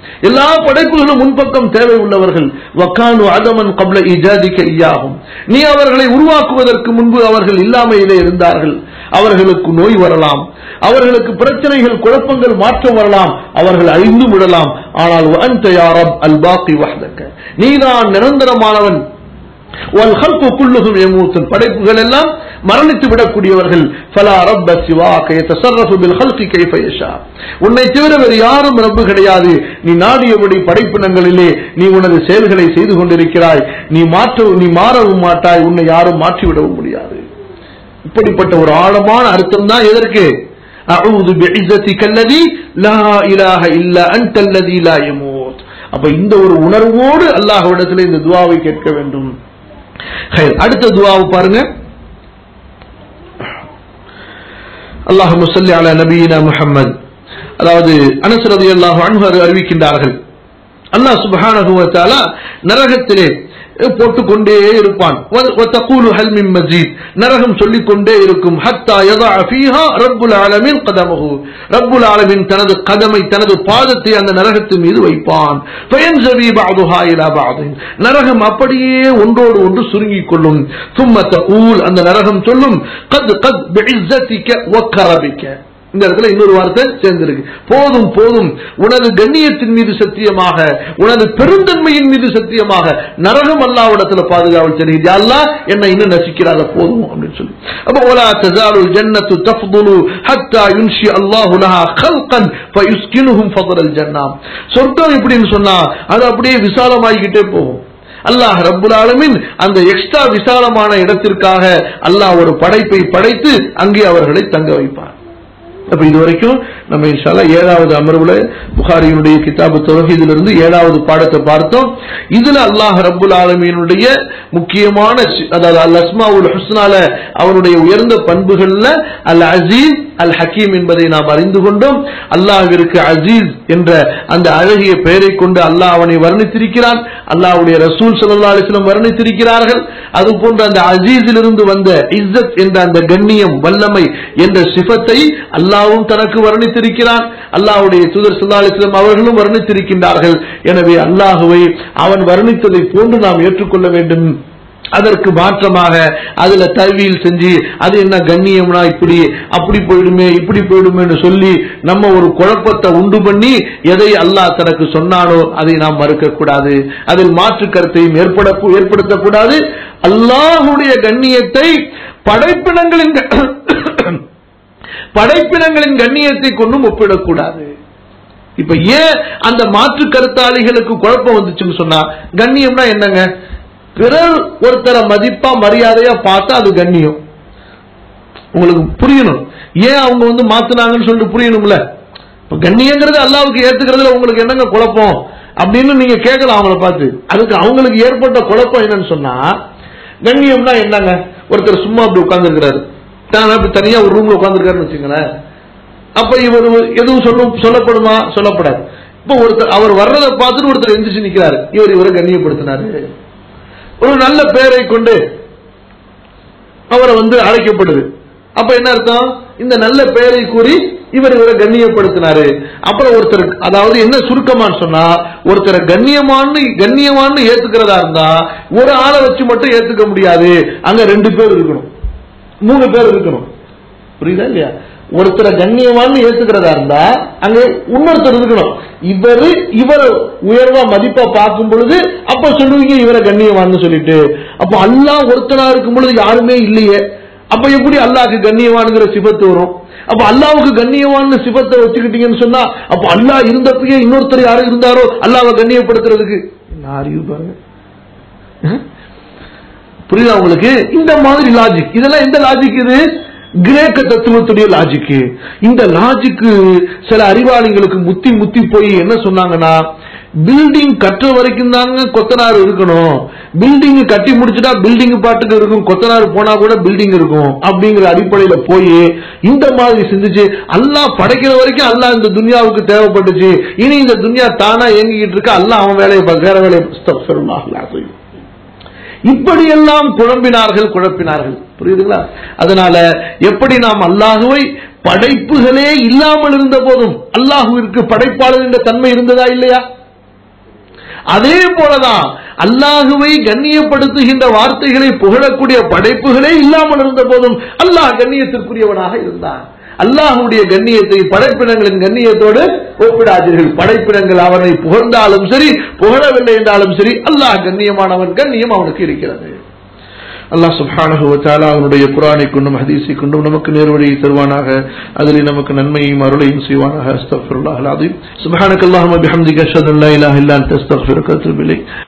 B: எல்லா படைப்புகளும் முன்பக்கம் தேவை உள்ளவர்கள் வக்கானு அதமன் கப்ல இஜாதிக்க ஐயாகும் நீ அவர்களை உருவாக்குவதற்கு முன்பு அவர்கள் இல்லாமையிலே இருந்தார்கள் அவர்களுக்கு நோய் வரலாம் அவர்களுக்கு பிரச்சனைகள் குழப்பங்கள் மாற்றம் வரலாம் அவர்கள் அழிந்து விடலாம் ஆனால் வஅன்த யா ரப் அல் பாக்கி வஹ்தக நீதான் நிரந்தரமானவன் والخلق كلهم يموتون படைப்புகள் எல்லாம் மரணித்து விடக்கூடியவர்கள் فلا رب سواك يتصرف بالخلق كيف يشاء உன்னை தவிர வேறு யாரும் ரப்பு கிடையாது நீ நாடியபடி படைப்பினங்களிலே நீ உனது செயல்களை செய்து கொண்டிருக்கிறாய் நீ மாற்ற நீ மாறவும் மாட்டாய் உன்னை யாரும் மாற்றிவிடவும் முடியாது இப்படிப்பட்ட ஒரு ஆழமான அர்த்தம் தான் எதற்கு அஊது பிஇஸ்ஸத்திக அல்லதி லா இலாஹ இல்லா அன்த அல்லதி லா யமூத் அப்ப இந்த ஒரு உணர்வோடு அல்லாஹ்விடத்தில் இந்த துஆவை கேட்க வேண்டும் ஹைர். அடுத்த துவாவை பாருங்க அல்லாஹு சொல்லி அலா நபீனா முஹம்மது அதாவது அனஸ் ரலியல்லாஹு அன்ஹு அறிவிக்கின்றார்கள் அல்லாஹ் சுப்ஹானஹு வ தஆலா நரகத்திலே போட்டுக்கொண்டே இருப்பான் வ- வத்தகூலு ஹல் மின் மஜீத் நரகம் சொல்லிக் கொண்டே இருக்கும் ஹத்தா யதா ஃபீஹா ரப்புல் ஆலமீன் கதமஹு ரப்புல் ஆலமீன் தனது கதமை தனது பாதத்தை அந்த நரகத்தின் மீது வைப்பான் ஃபயன்ஸவி பஅதுஹா இலா பஅதின் நரகம் அப்படியே ஒன்றோடு ஒன்று சுருங்கிக் கொள்ளும் ثم تقول அந்த நரகம் சொல்லும் கத் கத் பிஇஸ்ஸத்திக வ கரபிக இந்த இடத்துல இன்னொரு வார்த்தை சேர்ந்திருக்கு போதும் போதும் உனது கண்ணியத்தின் மீது சத்தியமாக உனது பெருந்தன்மையின் மீது சத்தியமாக நரகம் அல்லாவிடத்துல பாதுகாவல் தெரியுது அல்லாஹ் என்னை இன்னும் நசிக்கிறாங்க போதும் அப்படின்னு சொல்லி அப்ப ஒலா தசாலுல் ஜன்னத்து தஃதுலு ஹத்தா யுன்ஷி அல்லாஹு லஹா கல்கன் ஃபயுஸ்கினுஹும் ஃபதரல் ஜன்னா சொர்க்கம் எப்படின்னு சொன்னா அது அப்படியே விசாலமாகிக்கிட்டே போகும் அல்லாஹ் ரப்புல் ஆலமீன் அந்த எக்ஸ்ட்ரா விசாலமான இடத்திற்காக அல்லாஹ் ஒரு படைப்பை படைத்து அங்கே அவர்களை தங்க வைப்பார் அப்ப இது வரைக்கும் நம்ம இன்ஷால்லா ஏழாவது அமர்வுல புகாரியினுடைய கிதாபு தொகுதியிலிருந்து ஏழாவது பாடத்தை பார்த்தோம் இதுல அல்லாஹ் ரப்புல் ஆலமீனுடைய முக்கியமான சி- அதாவது அல் அஸ்மாவுல் ஹுஸ்னால அவனுடைய உயர்ந்த பண்புகள்ல அல் அசீஸ் அல் ஹக்கீம் என்பதை நாம் அறிந்து கொண்டோம் அல்லாஹ்விற்கு அசீஸ் என்ற அந்த அழகிய பெயரை கொண்டு அல்லாஹ் அவனை வர்ணித்திருக்கிறான் அல்லாஹ்வுடைய ரசூல் ஸல்லல்லாஹு அலைஹி வஸல்லம் வர்ணித்திருக்கிறார்கள் அது போன்ற அந்த அசீஸிலிருந்து வந்த இஸ்ஸத் என்ற அந்த கண்ணியம் வல்லமை என்ற சிஃபத்தை அல்லாஹ்வும் தனக்கு வர்ணித்திருக்கிறான் அல்லாஹ்வுடைய தூதர் ஸல்லல்லாஹு அலைஹி வஸல்லம் அவர்களும் வர்ணித்திருக்கின்றார்கள் எனவே அல்லாஹ்வை அவன் வர்ணித்ததை போன்று நாம் ஏற்றுக்கொள்ள வேண்டும் அதற்கு மாற்றமாக அதுல தவியல் செஞ்சு அது என்ன கண்ணியம்னா இப்படி அப்படி போயிடுமே இப்படி போயிடுமேன்னு சொல்லி நம்ம ஒரு குழப்பத்தை உண்டு பண்ணி எதை அல்லாஹ் தனக்கு சொன்னானோ அதை நாம் மறுக்க கூடாது அதில் மாற்று கருத்தையும் ஏற்பட ஏற்படுத்தக்கூடாது அல்லாஹுடைய கண்ணியத்தை படைப்பினங்களின் க- படைப்பினங்களின் கண்ணியத்தை கொண்டும் ஒப்பிடக்கூடாது இப்ப ஏன் அந்த மாற்று கருத்தாளிகளுக்கு குழப்பம் வந்துச்சுன்னு சொன்னா கண்ணியம்னா என்னங்க பிறர் ஒருத்தரை மதிப்பா மரியாதையா பார்த்தா அது கண்ணியம் உங்களுக்கு புரியணும் ஏன் அவங்க வந்து மாத்துனாங்கன்னு சொல்லிட்டு புரியணும்ல இப்ப கண்ணியங்கிறது அல்லாவுக்கு ஏத்துக்கிறதுல உங்களுக்கு என்னங்க குழப்பம் அப்படின்னு நீங்க கேட்கலாம் அவங்கள பார்த்து அதுக்கு அவங்களுக்கு ஏற்பட்ட குழப்பம் என்னன்னு சொன்னா கண்ணியம்னா என்னங்க ஒருத்தர் சும்மா அப்படி உட்கார்ந்துருக்கிறாரு தான் அப்படி தனியா ஒரு ரூம்ல உட்கார்ந்துருக்காருன்னு வச்சுங்களேன் அப்ப இவர் எதுவும் சொல்லும் சொல்லப்படுமா சொல்லப்படாது இப்ப ஒருத்தர் அவர் வர்றதை பார்த்துட்டு ஒருத்தர் எந்திரிச்சு நிக்கிறாரு இவர் இவரை கண்ணியப்படுத்தினாரு ஒரு நல்ல பெயரை கொண்டு அவரை வந்து அழைக்கப்படுது அப்ப என்ன அர்த்தம் இந்த நல்ல பெயரை கூறி இவர் இவரை கண்ணியப்படுத்தினாரு அப்புறம் ஒருத்தர் அதாவது என்ன சுருக்கமான்னு சொன்னா ஒருத்தரை கண்ணியமான்னு கண்ணியமான்னு ஏத்துக்கிறதா இருந்தா ஒரு ஆளை வச்சு மட்டும் ஏத்துக்க முடியாது அங்க ரெண்டு பேர் இருக்கணும் மூணு பேர் இருக்கணும் புரியுதா இல்லையா ஒருத்தரை கண்ணியமான்னு ஏத்துக்கிறதா இருந்தா அங்க இன்னொருத்தர் இருக்கணும் இவரு இவரை உயர்வா மதிப்பா பார்க்கும் பொழுது அப்ப சொல்லுவீங்க இவரை கண்ணியவான்னு சொல்லிட்டு அப்ப அல்லாஹ் ஒருத்தனா இருக்கும் பொழுது யாருமே இல்லையே அப்ப எப்படி அல்லாஹ்க்கு கண்ணியவானுங்கிற சிபத்து வரும் அப்ப அல்லாவுக்கு கண்ணியவான்னு சிபத்தை வச்சுக்கிட்டீங்கன்னு சொன்னா அப்ப அல்லாஹ் இருந்தப்பயே இன்னொருத்தர் யாரும் இருந்தாரோ அல்லாவை கண்ணியப்படுத்துறதுக்கு என்ன அறிவு பாருங்க அஹ்? புரியுதா உங்களுக்கு இந்த மாதிரி லாஜிக் இதெல்லாம் எந்த லாஜிக் இது கிரேக்க தத்துவத்துடைய லாஜிக் இந்த லாஜிக்கு சில அறிவாளிகளுக்கு முத்தி முத்தி போய் என்ன சொன்னாங்கன்னா பில்டிங் கட்டுற வரைக்கும் தாங்க கொத்தனார் இருக்கணும் பில்டிங் கட்டி முடிச்சுட்டா பில்டிங் பாட்டுக்கு இருக்கும் கொத்தனார் போனா கூட பில்டிங் இருக்கும் அப்படிங்கிற அடிப்படையில போய் இந்த மாதிரி சிந்திச்சு அல்லாஹ் படைக்கிற வரைக்கும் அல்லாஹ் இந்த துன்யாவுக்கு தேவைப்பட்டுச்சு இனி இந்த துன்யா தானா இயங்கிக்கிட்டு இருக்க அல்லாஹ் அவன் வேலையை பார்க்க, வேற வேலையை அஸ்தக்ஃபிருல்லாஹ் அல்-அஸீம். இப்படியெல்லாம் குழம்பினார்கள் குழப்பினார்கள் புரியுதுங்களா அதனால எப்படி நாம் அல்லாஹுவை படைப்புகளே இல்லாமல் இருந்த போதும் அல்லாஹுவிற்கு படைப்பாளர் என்ற தன்மை இருந்ததா இல்லையா அதே போலதான் அல்லாஹுவை கண்ணியப்படுத்துகின்ற வார்த்தைகளை புகழக்கூடிய படைப்புகளே இல்லாமல் இருந்த போதும் அல்லாஹ் கண்ணியத்திற்குரியவனாக இருந்தான் அல்லாஹுடைய கண்ணியத்தை படைப்பினங்களின் கண்ணியத்தோடு ஒப்பிடாதீர்கள் படைப்பினங்கள் அவனை புகழ்ந்தாலும் சரி புகழவில்லை என்றாலும் சரி அல்லாஹ் கண்ணியமானவன் கண்ணியம் அவனுக்கு இருக்கிறது அல்லாஹ் சுப்ஹானஹு வ தஆலா அவனுடைய குர்ஆனை கொண்டும் ஹதீஸை கொண்டும் நமக்கு நேர்வழியை தருவானாக அதில் நமக்கு நன்மையும் அருளையும் செய்வானாக அஸ்தக்ஃபிருல்லாஹ் அல் அஸீம் சுப்ஹானக்கல்லாஹும்ம பிஹம்திக அஷ்ஹது அன் லா இலாஹா இல்லா அன்த அஸ்தக்ஃபிருக வ அத்தூபு இலைக்